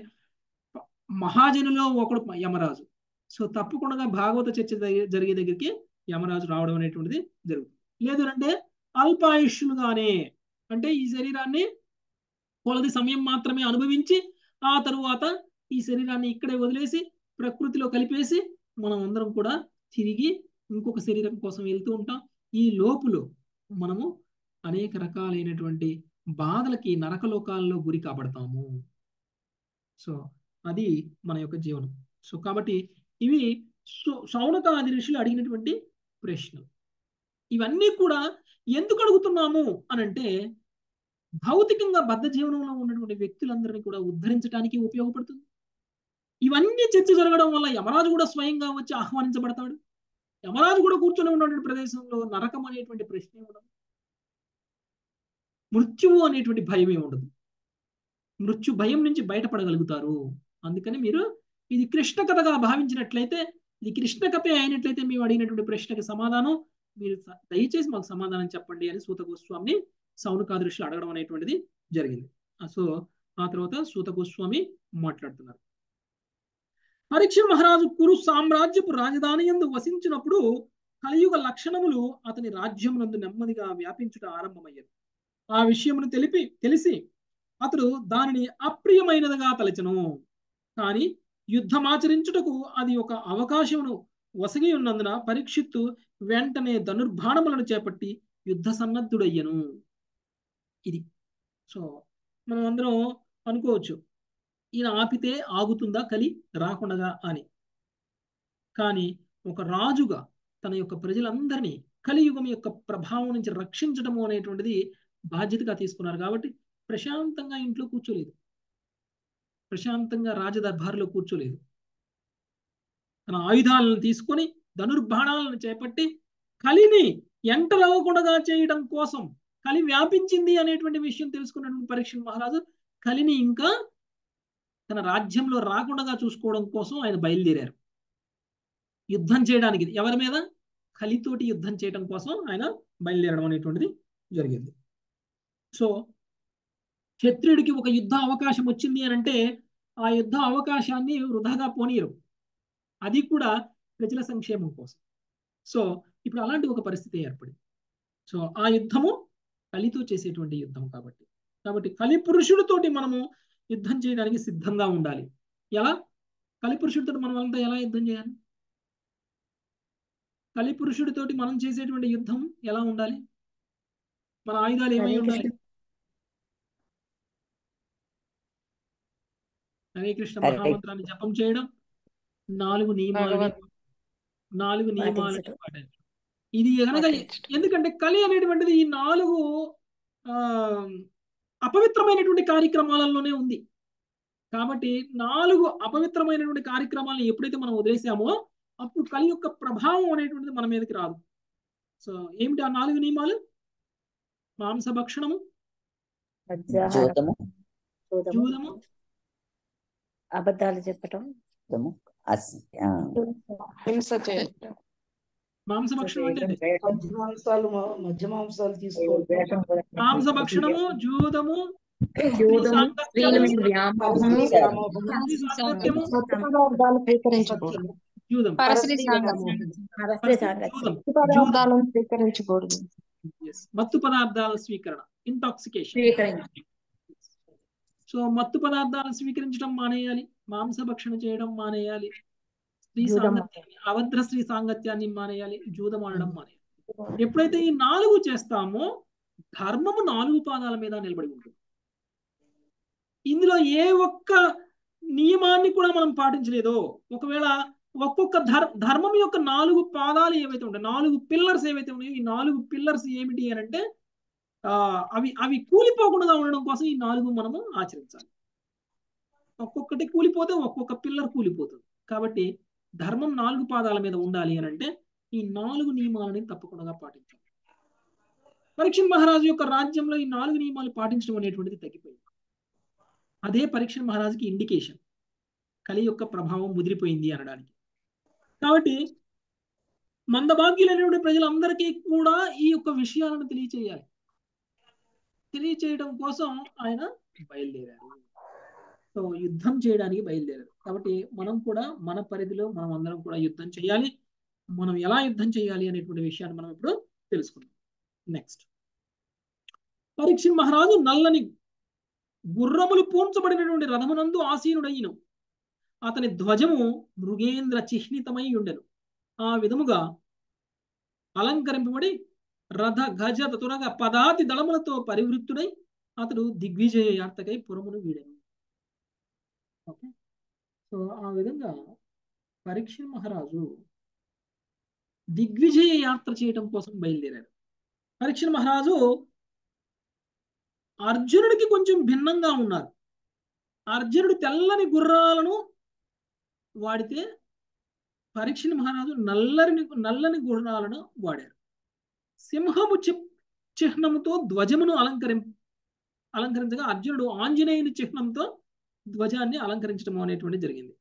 మహాజనులో ఒకడు యమరాజు సో తప్పకుండా భాగవత చర్చ జరిగే దగ్గరికి యమరాజు రావడం అనేటువంటిది జరుగుతుంది లేదు అంటే అల్పాయుష్యులుగానే అంటే ఈ శరీరాన్ని కొలది సమయం మాత్రమే అనుభవించి ఆ తరువాత ఈ శరీరాన్ని ఇక్కడే వదిలేసి ప్రకృతిలో కలిపేసి మనం అందరం కూడా తిరిగి ఇంకొక శరీరం కోసం వెళ్తూ ఉంటాం ఈ లోపులో మనము అనేక రకాలైనటువంటి బాధలకి నరకలోకాల్లో గురి కాబడతాము సో అది మన యొక్క జీవనం సో కాబట్టి ఇవి సౌనకాది ఋషులు అడిగినటువంటి ప్రశ్నలు ఇవన్నీ కూడా ఎందుకు అడుగుతున్నాము అని అంటే భౌతికంగా బద్ధ జీవనంలో ఉన్నటువంటి వ్యక్తులందరినీ కూడా ఉద్ధరించడానికి ఉపయోగపడుతుంది ఇవన్నీ చర్చ జరగడం వల్ల యమరాజు కూడా స్వయంగా వచ్చి ఆహ్వానించబడతాడు యమరాజు కూడా కూర్చొని ఉన్నటువంటి ప్రదేశంలో నరకం అనేటువంటి ప్రశ్నే ఉండదు మృత్యువు అనేటువంటి భయమే ఉండదు మృత్యు భయం నుంచి బయటపడగలుగుతారు అందుకని మీరు ఇది కృష్ణ కథగా భావించినట్లయితే ఇది కృష్ణ కథ అయినట్లయితే మేము అడిగినటువంటి ప్రశ్నకి సమాధానం మీరు దయచేసి మాకు సమాధానం చెప్పండి అని సూత గోస్వామిని సౌనకాది ఋషులు అడగడం అనేటువంటిది జరిగింది సో ఆ తర్వాత సూత గోస్వామి మాట్లాడుతున్నారు పరీక్ష మహారాజు కురు సామ్రాజ్యపు రాజధాని ఎందు వసించినప్పుడు కలియుగ లక్షణములు అతని రాజ్యం నందు నెమ్మదిగా వ్యాపించుట ఆరంభమయ్యారు ఆ విషయమును తెలిపి తెలిసి అతడు దానిని అప్రియమైనదిగా తలచను కానీ యుద్ధమాచరించుటకు అది ఒక అవకాశమును వసగి ఉన్నందున పరీక్షిత్తు వెంటనే ధనుర్బాణములను చేపట్టి యుద్ధ సన్నద్ధుడయ్యను ఇది సో మనం అందరం అనుకోవచ్చు ఈయన ఆపితే ఆగుతుందా కలి రాకుండా అని కానీ ఒక రాజుగా తన యొక్క ప్రజలందరినీ కలియుగం యొక్క ప్రభావం నుంచి రక్షించడము అనేటువంటిది బాధ్యతగా తీసుకున్నారు కాబట్టి ప్రశాంతంగా ఇంట్లో కూర్చోలేదు ప్రశాంతంగా రాజదర్బారులో కూర్చోలేదు తన ఆయుధాలను తీసుకొని ధనుర్బాణాలను చేపట్టి కలిని ఎంటలవ్వకుండా చేయడం కోసం కలి వ్యాపించింది అనేటువంటి విషయం తెలుసుకున్నటువంటి పరీక్ష మహారాజు కలిని ఇంకా తన రాజ్యంలో రాకుండా చూసుకోవడం కోసం ఆయన బయలుదేరారు యుద్ధం చేయడానికి ఎవరి మీద కలితోటి యుద్ధం చేయడం కోసం ఆయన బయలుదేరడం అనేటువంటిది జరిగింది సో క్షత్రియుడికి ఒక యుద్ధ అవకాశం వచ్చింది అని అంటే ఆ యుద్ధ అవకాశాన్ని వృధాగా పోనీయరు అది కూడా ప్రజల సంక్షేమం కోసం సో ఇప్పుడు అలాంటి ఒక పరిస్థితి ఏర్పడింది సో ఆ యుద్ధము కలితో చేసేటువంటి యుద్ధం కాబట్టి కాబట్టి కలి పురుషుడితోటి మనము యుద్ధం చేయడానికి సిద్ధంగా ఉండాలి ఎలా కలి పురుషుడితో మనం అంతా ఎలా యుద్ధం చేయాలి కలి పురుషుడితోటి మనం చేసేటువంటి యుద్ధం ఎలా ఉండాలి మన ఆయుధాలు ఏమై ఉండాలి హరే కృష్ణ మహామంత్రాన్ని జపం చేయడం నాలుగు నియమాలు నాలుగు నియమాలను పాటించడం ఇది కనుక ఎందుకంటే కలి అనేటువంటిది ఈ నాలుగు ఆ అపవిత్రమైనటువంటి కార్యక్రమాలలోనే ఉంది కాబట్టి నాలుగు అపవిత్రమైనటువంటి కార్యక్రమాలను ఎప్పుడైతే మనం వదిలేసామో అప్పుడు కలి యొక్క ప్రభావం అనేటువంటిది మన మీదకి రాదు సో ఏమిటి ఆ నాలుగు నియమాలు మాంస భక్షణము జూదము
అబద్ధాలు చెప్పటం
హింస చేయటం
మాంస భక్షణం అంటే
మాంసాలు మధ్య మాంసాలు తీసుకోవడం
మాంస భక్షణము జూదము
పదార్థాలు స్వీకరించకూడదు
జూదం
పరశ్రీ పదార్థాలను స్వీకరించకూడదు
మత్తు పదార్థాల స్వీకరణ ఇంటాక్సికేషన్ సో మత్తు పదార్థాలను స్వీకరించడం మానేయాలి మాంసభక్షణ చేయడం మానేయాలి స్త్రీ సాంగత్యాన్ని అభద్ర స్త్రీ సాంగత్యాన్ని మానేయాలి జూదం ఆడడం మానేయాలి ఎప్పుడైతే ఈ నాలుగు చేస్తామో ధర్మము నాలుగు పాదాల మీద నిలబడి ఉంటుంది ఇందులో ఏ ఒక్క నియమాన్ని కూడా మనం పాటించలేదో ఒకవేళ ఒక్కొక్క ధర్మం యొక్క నాలుగు పాదాలు ఏవైతే ఉంటాయి నాలుగు పిల్లర్స్ ఏవైతే ఉన్నాయో ఈ నాలుగు పిల్లర్స్ ఏమిటి అని అంటే అవి అవి కూలిపోకుండా ఉండడం కోసం ఈ నాలుగు మనము ఆచరించాలి ఒక్కొక్కటి కూలిపోతే ఒక్కొక్క పిల్లర్ కూలిపోతుంది కాబట్టి ధర్మం నాలుగు పాదాల మీద ఉండాలి అని అంటే ఈ నాలుగు నియమాలని తప్పకుండా పాటించాలి పరీక్ష మహారాజు యొక్క రాజ్యంలో ఈ నాలుగు నియమాలు పాటించడం అనేటువంటిది తగ్గిపోయింది అదే పరీక్ష మహారాజుకి ఇండికేషన్ కలి యొక్క ప్రభావం ముదిరిపోయింది అనడానికి కాబట్టి మందభాగ్యులైనటువంటి ప్రజలందరికీ కూడా ఈ యొక్క విషయాలను తెలియచేయాలి తెలియచేయడం కోసం ఆయన బయలుదేరారు సో యుద్ధం చేయడానికి బయలుదేరారు కాబట్టి మనం కూడా మన పరిధిలో మనం అందరం కూడా యుద్ధం చేయాలి మనం ఎలా యుద్ధం చేయాలి అనేటువంటి విషయాన్ని మనం ఇప్పుడు తెలుసుకుందాం నెక్స్ట్ పరీక్ష మహారాజు నల్లని గుర్రములు పూంచబడినటువంటి రథమునందు ఆసీనుడయ్యను అతని ధ్వజము మృగేంద్ర చిహ్నితమై ఉండెను ఆ విధముగా అలంకరింపబడి రథ గజ తురగ పదాతి దళములతో పరివృత్తుడై అతడు దిగ్విజయ యాత్రకై పురమును వీడెను ఓకే సో ఆ విధంగా పరీక్ష మహారాజు దిగ్విజయ యాత్ర చేయడం కోసం బయలుదేరాడు పరీక్ష మహారాజు అర్జునుడికి కొంచెం భిన్నంగా ఉన్నారు అర్జునుడు తెల్లని గుర్రాలను వాడితే పరీక్ష మహారాజు నల్లని నల్లని గుర్రాలను వాడారు సింహము చిహ్నముతో ధ్వజమును అలంకరిం అలంకరించగా అర్జునుడు ఆంజనేయుని చిహ్నంతో ధ్వజాన్ని అలంకరించడం అనేటువంటి జరిగింది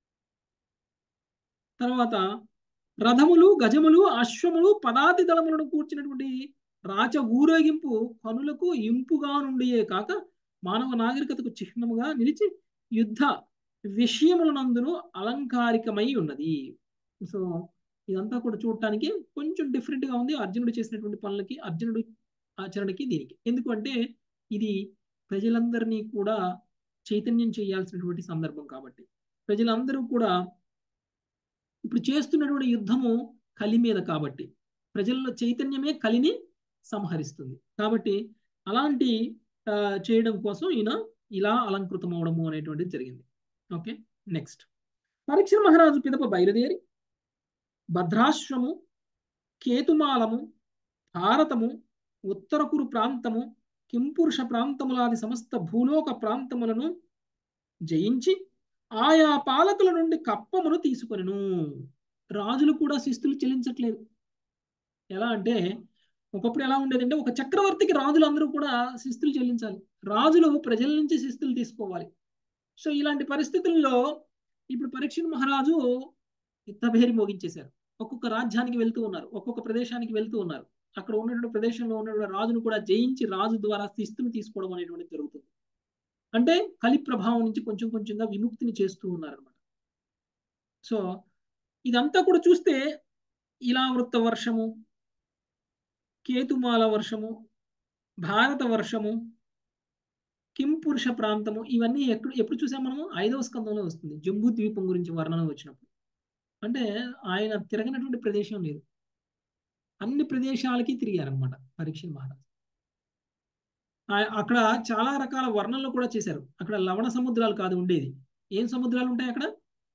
తర్వాత రథములు గజములు అశ్వములు పదాతి దళములను కూర్చున్నటువంటి రాచ ఊరేగింపు కనులకు ఇంపుగా నుండియే కాక మానవ నాగరికతకు చిహ్నముగా నిలిచి యుద్ధ విషయములనందును అలంకారికమై ఉన్నది సో ఇదంతా కూడా చూడటానికి కొంచెం డిఫరెంట్ గా ఉంది అర్జునుడు చేసినటువంటి పనులకి అర్జునుడు ఆచరణకి దీనికి ఎందుకంటే ఇది ప్రజలందరినీ కూడా చైతన్యం చేయాల్సినటువంటి సందర్భం కాబట్టి ప్రజలందరూ కూడా ఇప్పుడు చేస్తున్నటువంటి యుద్ధము కలి మీద కాబట్టి ప్రజల్లో చైతన్యమే కలిని సంహరిస్తుంది కాబట్టి అలాంటి చేయడం కోసం ఈయన ఇలా అలంకృతం అవడము అనేటువంటిది జరిగింది ఓకే నెక్స్ట్ పరీక్ష మహారాజు పిదప బయలుదేరి భద్రాశ్రము కేతుమాలము భారతము ఉత్తరకురు ప్రాంతము కింపురుష ప్రాంతములాది సమస్త భూలోక ప్రాంతములను జయించి ఆయా పాలకుల నుండి కప్పమును తీసుకొనెను రాజులు కూడా శిస్తులు చెల్లించట్లేదు ఎలా అంటే ఒకప్పుడు ఎలా ఉండేదంటే ఒక చక్రవర్తికి రాజులు అందరూ కూడా శిస్తులు చెల్లించాలి రాజులు ప్రజల నుంచి శిస్తులు తీసుకోవాలి సో ఇలాంటి పరిస్థితుల్లో ఇప్పుడు పరీక్ష మహారాజు యుద్ధభేరి మోగించేశారు ఒక్కొక్క రాజ్యానికి వెళ్తూ ఉన్నారు ఒక్కొక్క ప్రదేశానికి వెళ్తూ ఉన్నారు అక్కడ ఉన్నటువంటి ప్రదేశంలో ఉన్నటువంటి రాజును కూడా జయించి రాజు ద్వారా శిస్తుని తీసుకోవడం అనేటువంటిది జరుగుతుంది అంటే కలి ప్రభావం నుంచి కొంచెం కొంచెంగా విముక్తిని చేస్తూ ఉన్నారనమాట సో ఇదంతా కూడా చూస్తే ఇలా వృత్త వర్షము కేతుమాల వర్షము భారత వర్షము కింపురుష ప్రాంతము ఇవన్నీ ఎక్కడ ఎప్పుడు చూసాం మనము ఐదవ స్కందంలో వస్తుంది జంబూ ద్వీపం గురించి వర్ణన వచ్చినప్పుడు అంటే ఆయన తిరగనటువంటి ప్రదేశం లేదు అన్ని ప్రదేశాలకి తిరిగారనమాట పరీక్ష మహారాజ్ అక్కడ చాలా రకాల వర్ణనలు కూడా చేశారు అక్కడ లవణ సముద్రాలు కాదు ఉండేది ఏం సముద్రాలు ఉంటాయి అక్కడ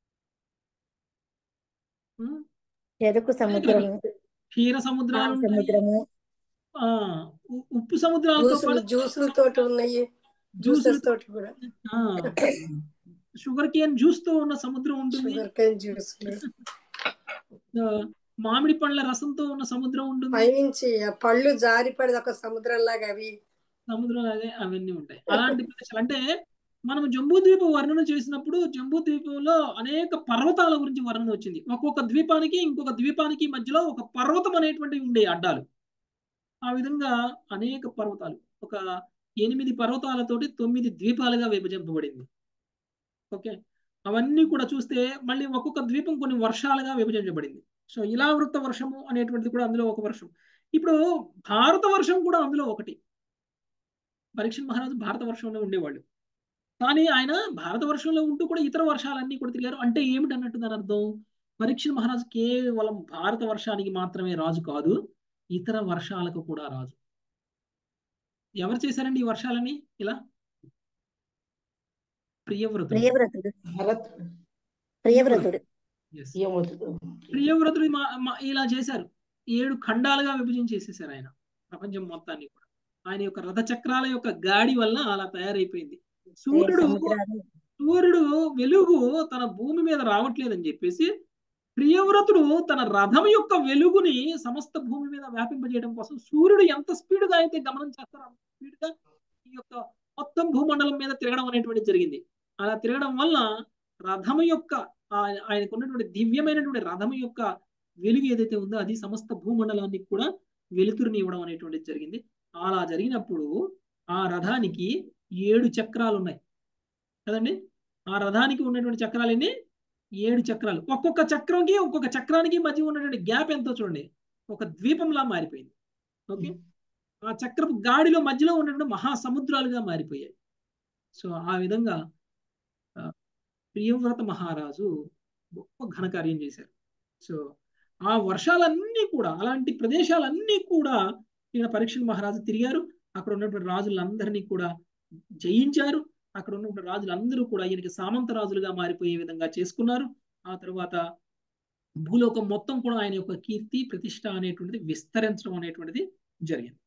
చెరుకు సముద్రము
క్షీర సముద్రాలు ఉంటాయి
సముద్రము
ఆ ఉ- ఉప్పు సముద్రాలతో
జ్యూసులు
పాటు
జ్యూసుల తోటి ఉన్నాయి జ్యూసెస్ తోటి కూడా
షుగర్ కేన్ జ్యూస్ తో ఉన్న సముద్రం ఉంటుంది
షుగర్ కేన్ జ్యూసులు
ఆ, మామిడి పండ్ల రసంతో ఉన్న సముద్రం ఉంటుంది
పైనుంచి ఆ పళ్ళు జారి పడేది ఒక సముద్రం లాగా అవి
సముద్రం లాగే అవన్నీ ఉంటాయి అలాంటి ప్రదేశాలు అంటే మనం జంబూ ద్వీపం వర్ణన చేసినప్పుడు జంబూ ద్వీపంలో అనేక పర్వతాల గురించి వర్ణన వచ్చింది ఒక్కొక్క ద్వీపానికి ఇంకొక ద్వీపానికి మధ్యలో ఒక పర్వతం అనేటువంటివి ఉండే అడ్డాలు ఆ విధంగా అనేక పర్వతాలు ఒక ఎనిమిది పర్వతాలతోటి తొమ్మిది ద్వీపాలుగా విభజింపబడింది ఓకే అవన్నీ కూడా చూస్తే మళ్ళీ ఒక్కొక్క ద్వీపం కొన్ని వర్షాలుగా విభజించబడింది సో ఇలా వృత్త వర్షము అనేటువంటిది కూడా అందులో ఒక వర్షం ఇప్పుడు భారత వర్షం కూడా అందులో ఒకటి పరీక్ష మహారాజు భారత వర్షంలో ఉండేవాళ్ళు కానీ ఆయన భారత వర్షంలో ఉంటూ కూడా ఇతర వర్షాలన్నీ కూడా తిరిగారు అంటే ఏమిటి అన్నట్టు దాని అర్థం పరీక్ష మహారాజు కేవలం భారత వర్షానికి మాత్రమే రాజు కాదు ఇతర వర్షాలకు కూడా రాజు ఎవరు చేశారండి ఈ వర్షాలని ఇలా ప్రియవ్రతుడు
ప్రియవ్రతుడు
భరత్
ప్రియవ్రతుడు
Yes.
ఏమవుతుంది
ప్రియవ్రతుడు మా- మా- ఇలా చేశారు ఏడు ఖండాలుగా విభజించేసేసారు ఆయన ప్రపంచం మొత్తాన్ని కూడా ఆయన యొక్క రథ చక్రాల యొక్క గాడి వల్ల అలా తయారైపోయింది సూర్యుడు
సముద్రాలు
సూర్యుడు వెలుగు తన భూమి మీద రావట్లేదని చెప్పేసి ప్రియవ్రతుడు తన రథం యొక్క వెలుగుని సమస్త భూమి మీద వ్యాపింపజేయడం కోసం సూర్యుడు ఎంత స్పీడ్ గా అయితే గమనం చేస్తారో అంత స్పీడ్ గా ఈ యొక్క మొత్తం భూమండలం మీద తిరగడం అనేటువంటిది జరిగింది అలా తిరగడం వల్ల రథం యొక్క ఆ- ఆయనకు ఉన్నటువంటి దివ్యమైనటువంటి రథం యొక్క వెలుగు ఏదైతే ఉందో అది సమస్త భూమండలానికి కూడా వెలుతురుని ఇవ్వడం అనేటువంటిది జరిగింది అలా జరిగినప్పుడు ఆ రథానికి ఏడు చక్రాలు ఉన్నాయి కదండి ఆ రథానికి ఉన్నటువంటి చక్రాలు ఎన్ని ఏడు చక్రాలు ఒక్కొక్క చక్రంకి ఒక్కొక్క చక్రానికి మధ్య ఉన్నటువంటి గ్యాప్ ఎంతో చూడండి ఒక ద్వీపంలా మారిపోయింది ఓకే ఆ చక్రపు గాడిలో మధ్యలో ఉన్నటువంటి మహాసముద్రాలుగా మారిపోయాయి సో ఆ విధంగా ఆ, ప్రియవ్రత మహారాజు గొప్ప ఘనకార్యం చేశారు సో ఆ వర్షాలన్నీ కూడా అలాంటి ప్రదేశాలన్నీ కూడా ఈయన పరీక్ష మహారాజు తిరిగారు అక్కడ ఉన్నటువంటి రాజులందరినీ కూడా జయించారు అక్కడ ఉన్నటువంటి రాజులందరూ కూడా ఈయనకి సామంత రాజులుగా మారిపోయే విధంగా చేసుకున్నారు ఆ తర్వాత భూలోకం మొత్తం కూడా ఆయన యొక్క కీర్తి ప్రతిష్ట అనేటువంటిది విస్తరించడం అనేటువంటిది జరిగింది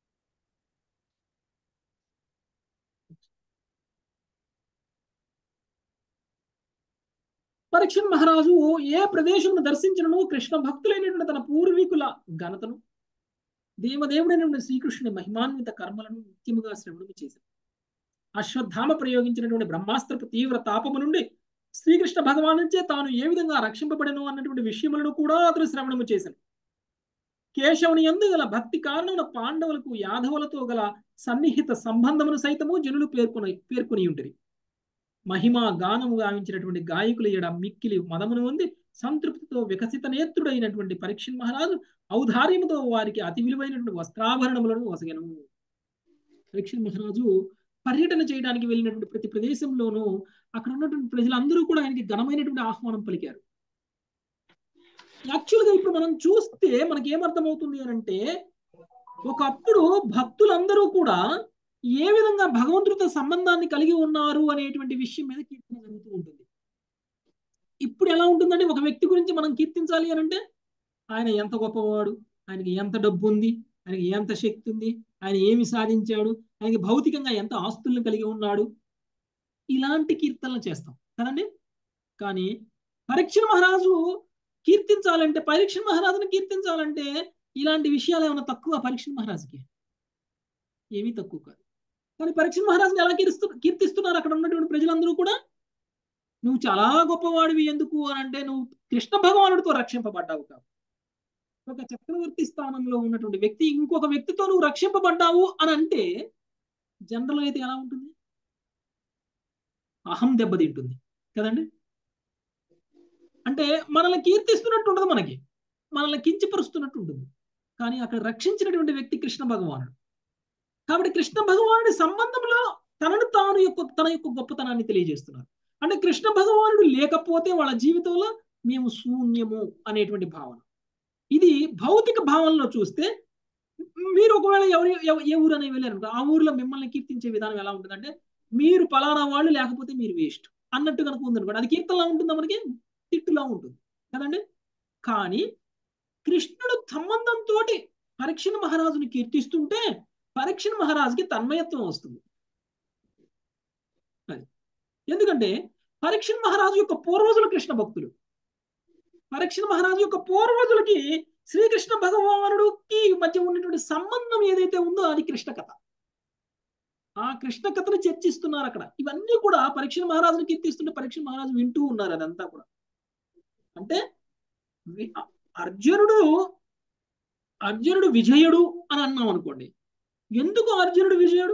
పరీక్ష మహారాజు ఏ ప్రదేశమును దర్శించను కృష్ణ భక్తులైనటువంటి తన పూర్వీకుల ఘనతను దేవదేవుడైనటువంటి శ్రీకృష్ణుని మహిమాన్విత కర్మలను నిత్యముగా శ్రవణము చేశారు అశ్వత్థామ ప్రయోగించినటువంటి బ్రహ్మాస్త్రపు తీవ్ర తాపము నుండి శ్రీకృష్ణ భగవానుచే తాను ఏ విధంగా రక్షింపబడను అన్నటువంటి విషయములను కూడా అతను శ్రవణము చేశాను కేశవుని ఎందు గల భక్తి కారణమున పాండవులకు యాదవులతో గల సన్నిహిత సంబంధమును సైతము జనులు పేర్కొని పేర్కొని ఉంటరి మహిమా గానము గావించినటువంటి గాయకుల ఎడ మిక్కిలి మదమును ఉంది సంతృప్తితో వికసిత నేత్రుడైనటువంటి పరీక్ష మహారాజు ఔదార్యముతో వారికి అతి విలువైనటువంటి వస్త్రాభరణములను వసగను పరీక్ష మహారాజు పర్యటన చేయడానికి వెళ్ళినటువంటి ప్రతి ప్రదేశంలోనూ అక్కడ ఉన్నటువంటి ప్రజలందరూ కూడా ఆయనకి ఘనమైనటువంటి ఆహ్వానం పలికారు యాక్చువల్గా ఇప్పుడు మనం చూస్తే మనకి ఏమర్థమవుతుంది అని అంటే ఒకప్పుడు భక్తులందరూ కూడా ఏ విధంగా భగవంతుడితో సంబంధాన్ని కలిగి ఉన్నారు అనేటువంటి విషయం మీద కీర్తన జరుగుతూ ఉంటుంది ఇప్పుడు ఎలా ఉంటుందంటే ఒక వ్యక్తి గురించి మనం కీర్తించాలి అని అంటే ఆయన ఎంత గొప్పవాడు ఆయనకి ఎంత డబ్బు ఉంది ఆయనకి ఎంత శక్తి ఉంది ఆయన ఏమి సాధించాడు ఆయనకి భౌతికంగా ఎంత ఆస్తులను కలిగి ఉన్నాడు ఇలాంటి కీర్తనలు చేస్తాం కదండి కానీ పరీక్ష మహారాజు కీర్తించాలంటే పరీక్ష మహారాజుని కీర్తించాలంటే ఇలాంటి విషయాలు ఏమైనా తక్కువ పరీక్ష మహారాజుకి ఏమీ తక్కువ కాదు కానీ పరీక్ష మహారాజుని ఎలా కీర్తిస్తు కీర్తిస్తున్నారు అక్కడ ఉన్నటువంటి ప్రజలందరూ కూడా నువ్వు చాలా గొప్పవాడివి ఎందుకు అని అంటే నువ్వు కృష్ణ భగవానుడితో రక్షింపబడ్డావు కావు ఒక చక్రవర్తి స్థానంలో ఉన్నటువంటి వ్యక్తి ఇంకొక వ్యక్తితో నువ్వు రక్షింపబడ్డావు అని అంటే జనరల్ అయితే ఎలా ఉంటుంది అహం దెబ్బతింటుంది కదండి అంటే మనల్ని కీర్తిస్తున్నట్టు ఉండదు మనకి మనల్ని కించపరుస్తున్నట్టు ఉంటుంది కానీ అక్కడ రక్షించినటువంటి వ్యక్తి కృష్ణ భగవానుడు కాబట్టి కృష్ణ భగవానుడి సంబంధంలో తనను తాను యొక్క తన యొక్క గొప్పతనాన్ని తెలియజేస్తున్నారు అంటే కృష్ణ భగవానుడు లేకపోతే వాళ్ళ జీవితంలో మేము శూన్యము అనేటువంటి భావన ఇది భౌతిక భావనలో చూస్తే మీరు ఒకవేళ ఎవరి ఏ ఊరు అని వెళ్ళారు ఆ ఊర్లో మిమ్మల్ని కీర్తించే విధానం ఎలా ఉంటుందంటే మీరు పలానా వాళ్ళు లేకపోతే మీరు వేస్ట్ అన్నట్టు కనుక ఉందనుకోండి అది కీర్తనలా ఉంటుందా మనకి తిట్టులా ఉంటుంది కదండి కానీ కృష్ణుడు సంబంధంతో పరీక్షణ మహారాజుని కీర్తిస్తుంటే పరీక్షణ మహారాజుకి తన్మయత్వం వస్తుంది అది ఎందుకంటే పరీక్షణ మహారాజు యొక్క పూర్వజులు కృష్ణ భక్తులు పరీక్షణ మహారాజు యొక్క పూర్వజులకి శ్రీకృష్ణ భగవానుడికి మధ్య ఉన్నటువంటి సంబంధం ఏదైతే ఉందో అది కృష్ణ కథ ఆ కృష్ణ కథను చర్చిస్తున్నారు అక్కడ ఇవన్నీ కూడా పరీక్షణ మహారాజుని కీర్తిస్తుంటే పరీక్షణ మహారాజు వింటూ ఉన్నారు అదంతా కూడా అంటే అర్జునుడు అర్జునుడు విజయుడు అని అన్నాం అనుకోండి ఎందుకు అర్జునుడు విజయుడు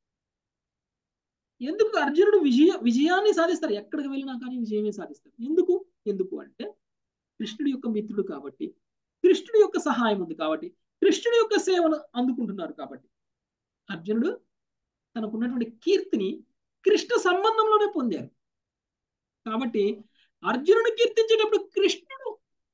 ఎందుకు అర్జునుడు విజయ విజయాన్ని సాధిస్తారు ఎక్కడికి వెళ్ళినా కానీ విజయమే సాధిస్తారు ఎందుకు ఎందుకు అంటే కృష్ణుడి యొక్క మిత్రుడు కాబట్టి కృష్ణుడి యొక్క సహాయం ఉంది కాబట్టి కృష్ణుడి యొక్క సేవను అందుకుంటున్నారు కాబట్టి అర్జునుడు తనకున్నటువంటి కీర్తిని కృష్ణ సంబంధంలోనే పొందారు కాబట్టి అర్జునుడు కీర్తించేటప్పుడు కృష్ణుడు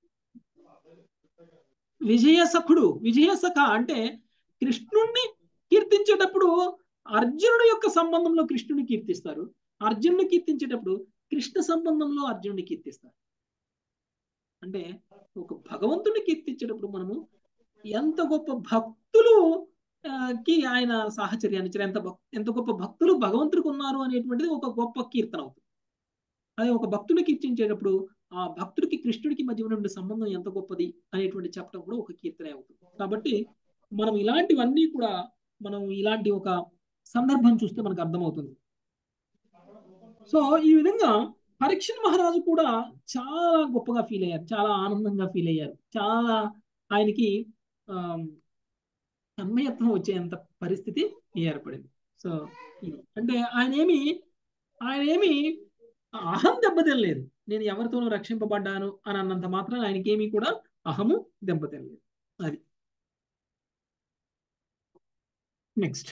విజయసఖుడు విజయసఖ అంటే కృష్ణుణ్ణి కీర్తించేటప్పుడు అర్జునుడి యొక్క సంబంధంలో కృష్ణుని కీర్తిస్తారు అర్జునుని కీర్తించేటప్పుడు కృష్ణ సంబంధంలో అర్జునుని కీర్తిస్తారు అంటే ఒక భగవంతుని కీర్తించేటప్పుడు మనము ఎంత గొప్ప భక్తులు కి ఆయన సాహచర్యాన్ని ఇచ్చారు ఎంత ఎంత గొప్ప భక్తులు భగవంతుడికి ఉన్నారు అనేటువంటిది ఒక గొప్ప కీర్తన అవుతుంది అదే ఒక భక్తుని కీర్తించేటప్పుడు ఆ భక్తుడికి కృష్ణుడికి మధ్య ఉన్నటువంటి సంబంధం ఎంత గొప్పది అనేటువంటి చెప్పడం కూడా ఒక కీర్తనే అవుతుంది కాబట్టి మనం ఇలాంటివన్నీ కూడా మనం ఇలాంటి ఒక సందర్భం చూస్తే మనకు అర్థమవుతుంది సో ఈ విధంగా పరీక్ష మహారాజు కూడా చాలా గొప్పగా ఫీల్ అయ్యారు చాలా ఆనందంగా ఫీల్ అయ్యారు చాలా ఆయనకి తన్మయత్వం వచ్చేంత పరిస్థితి ఏర్పడింది సో అంటే ఆయన ఏమి ఆయన ఏమి అహం దెబ్బతినలేదు నేను ఎవరితోనూ రక్షింపబడ్డాను అని అన్నంత మాత్రం ఆయనకేమీ కూడా అహము దెబ్బతినలేదు అది నెక్స్ట్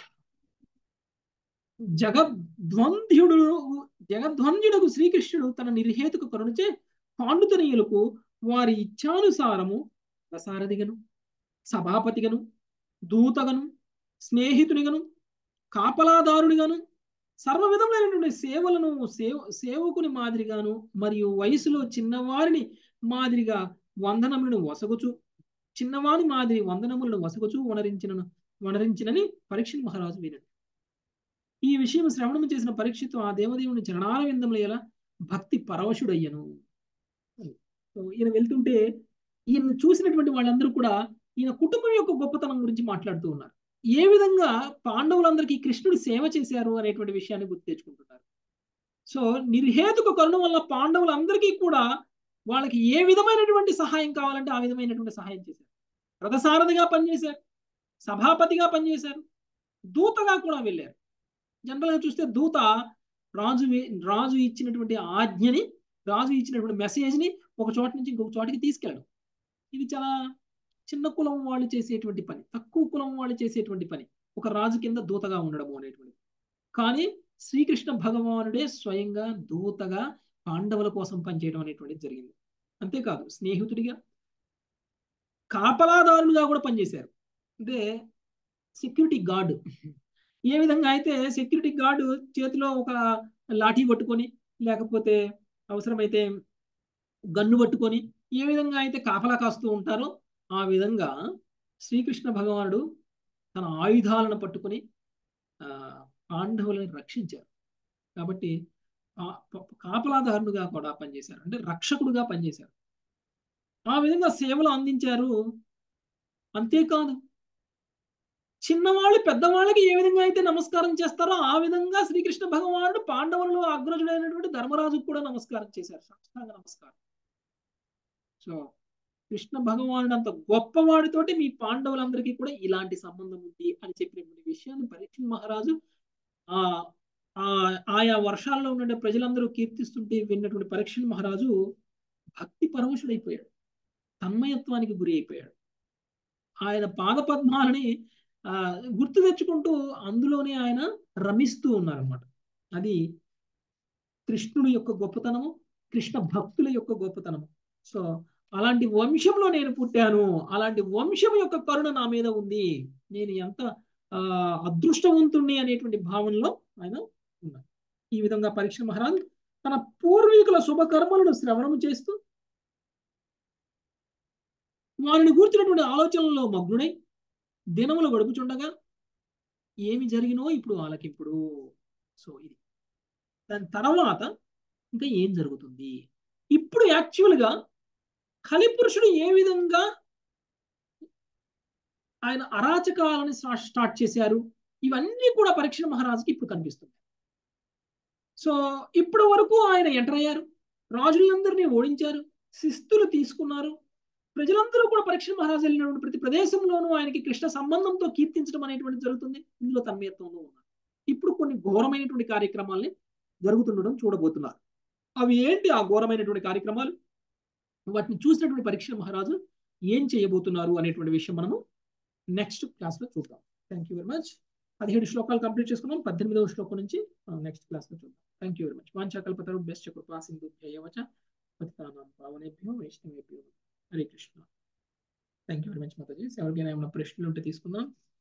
జగద్వంద్యుడు జగద్వంద్యుడు శ్రీకృష్ణుడు తన నిర్హేతుకు కరుణచే పాండుతనీయులకు వారి ఇచ్ఛానుసారము రసారథిగను సభాపతిగను దూతగను స్నేహితునిగను కాపలాదారునిగాను సర్వ విధములైనటువంటి సేవలను సేవ సేవకుని మాదిరిగాను మరియు వయసులో చిన్నవారిని మాదిరిగా వందనములను వసగుచు చిన్నవాని మాదిరి వందనములను వసగుచు వనరించిన వనరించినని పరీక్ష మహారాజు వినడు ఈ విషయం శ్రవణము చేసిన పరీక్షతో ఆ దేవదేవుని చరణాల విందముల ఎలా భక్తి పరవశుడయ్యను ఈయన వెళ్తుంటే ఈయన చూసినటువంటి వాళ్ళందరూ కూడా ఈయన కుటుంబం యొక్క గొప్పతనం గురించి మాట్లాడుతూ ఉన్నారు ఏ విధంగా పాండవులందరికీ కృష్ణుడు సేవ చేశారు అనేటువంటి విషయాన్ని గుర్తు తెచ్చుకుంటున్నారు సో నిర్హేతుక కరుణ వల్ల పాండవులందరికీ కూడా వాళ్ళకి ఏ విధమైనటువంటి సహాయం కావాలంటే ఆ విధమైనటువంటి సహాయం చేశారు రథసారథిగా పనిచేశారు సభాపతిగా పనిచేశారు దూతగా కూడా వెళ్ళారు జనరల్గా చూస్తే దూత రాజు రాజు ఇచ్చినటువంటి ఆజ్ఞని రాజు ఇచ్చినటువంటి మెసేజ్ని ఒక చోట నుంచి ఇంకొక చోటికి తీసుకెళ్ళడం ఇది చాలా చిన్న కులం వాళ్ళు చేసేటువంటి పని తక్కువ కులం వాళ్ళు చేసేటువంటి పని ఒక రాజు కింద దూతగా ఉండడం అనేటువంటిది కానీ శ్రీకృష్ణ భగవానుడే స్వయంగా దూతగా పాండవుల కోసం పనిచేయడం అనేటువంటిది జరిగింది అంతేకాదు స్నేహితుడిగా కాపలాదారులుగా కూడా పనిచేశారు అంటే సెక్యూరిటీ గార్డ్ ఏ విధంగా అయితే సెక్యూరిటీ గార్డు చేతిలో ఒక లాఠీ పట్టుకొని లేకపోతే అవసరమైతే గన్ను పట్టుకొని ఏ విధంగా అయితే కాపలా కాస్తూ ఉంటారో ఆ విధంగా శ్రీకృష్ణ భగవానుడు తన ఆయుధాలను పట్టుకొని ఆ పాండవులను రక్షించారు కాబట్టి ఆ ప- కాపలాదారుడుగా కూడా పనిచేశారు అంటే రక్షకుడుగా పనిచేశారు ఆ విధంగా సేవలు అందించారు అంతేకాదు చిన్నవాళ్ళు పెద్దవాళ్ళకి ఏ విధంగా అయితే నమస్కారం చేస్తారో ఆ విధంగా శ్రీకృష్ణ భగవానుడు పాండవులలో అగ్రజుడైనటువంటి ధర్మరాజుకు కూడా నమస్కారం చేశారు సాష్టాంగ నమస్కారం సో కృష్ణ భగవానుడు అంత గొప్పవాడితోటి మీ పాండవులందరికీ కూడా ఇలాంటి సంబంధం ఉంది అని చెప్పినటువంటి విషయాన్ని పరీక్ష మహారాజు ఆ ఆ ఆయా వర్షాల్లో ఉన్న ప్రజలందరూ కీర్తిస్తుంటే విన్నటువంటి పరీక్ష మహారాజు భక్తి పరవశుడైపోయాడు తన్మయత్వానికి గురి అయిపోయాడు ఆయన పాదపద్మాలని ఆ గుర్తు తెచ్చుకుంటూ అందులోనే ఆయన రమిస్తూ ఉన్నారన్నమాట అది కృష్ణుడి యొక్క గొప్పతనము కృష్ణ భక్తుల యొక్క గొప్పతనము సో అలాంటి వంశంలో నేను పుట్టాను అలాంటి వంశం యొక్క కరుణ నా మీద ఉంది నేను ఎంత ఆ అదృష్టవంతుణ్ణి అనేటువంటి భావనలో ఆయన ఉన్నారు ఈ విధంగా పరీక్ష మహారాజు తన పూర్వీకుల శుభకర్మలను శ్రవణము చేస్తూ వారిని కూర్చున్నటువంటి ఆలోచనల్లో మగ్నుడై దినములు గడుపుచుండగా ఏమి జరిగినో ఇప్పుడు ఆలకింపుడు సో ఇది దాని తర్వాత ఇంకా ఏం జరుగుతుంది ఇప్పుడు యాక్చువల్గా కలిపురుషుడు ఏ విధంగా ఆయన అరాచకాలని స్టా- స్టార్ట్ చేశారు ఇవన్నీ కూడా పరీక్ష మహారాజుకి ఇప్పుడు కనిపిస్తుంది సో ఇప్పటి వరకు ఆయన ఎంటర్ అయ్యారు రాజులందరినీ ఓడించారు శిస్తులు తీసుకున్నారు ప్రజలందరూ కూడా పరీక్ష మహారాజు వెళ్ళినటువంటి ప్రతి ప్రదేశంలోనూ ఆయనకి కృష్ణ సంబంధంతో కీర్తించడం అనేటువంటి జరుగుతుంది ఇందులో తన్మయత్వంలో ఉన్నారు ఇప్పుడు కొన్ని ఘోరమైనటువంటి కార్యక్రమాల్ని జరుగుతుండడం చూడబోతున్నారు అవి ఏంటి ఆ ఘోరమైనటువంటి కార్యక్రమాలు వాటిని చూసినటువంటి పరీక్ష మహారాజు ఏం చేయబోతున్నారు అనేటువంటి విషయం మనము నెక్స్ట్ క్లాస్ లో చూద్దాం థ్యాంక్ యూ వెరీ మచ్ పదిహేడు శ్లోకాలు కంప్లీట్ చేసుకున్నాం పద్దెనిమిదవ శ్లోకం నుంచి నెక్స్ట్ క్లాస్ లో చూద్దాం థ్యాంక్ యూ వెరీ మచ్ వాంఛాకల్పతరు బెస్ట్ కృపా సింధు జయవచ పతితానాం పావనేభ్యో వైష్ణవేభ్యో Hare Krishna thank you very much Mataji ఎవరికైనా ఏమైనా ప్రశ్నలు ఉంటే తీసుకుందాం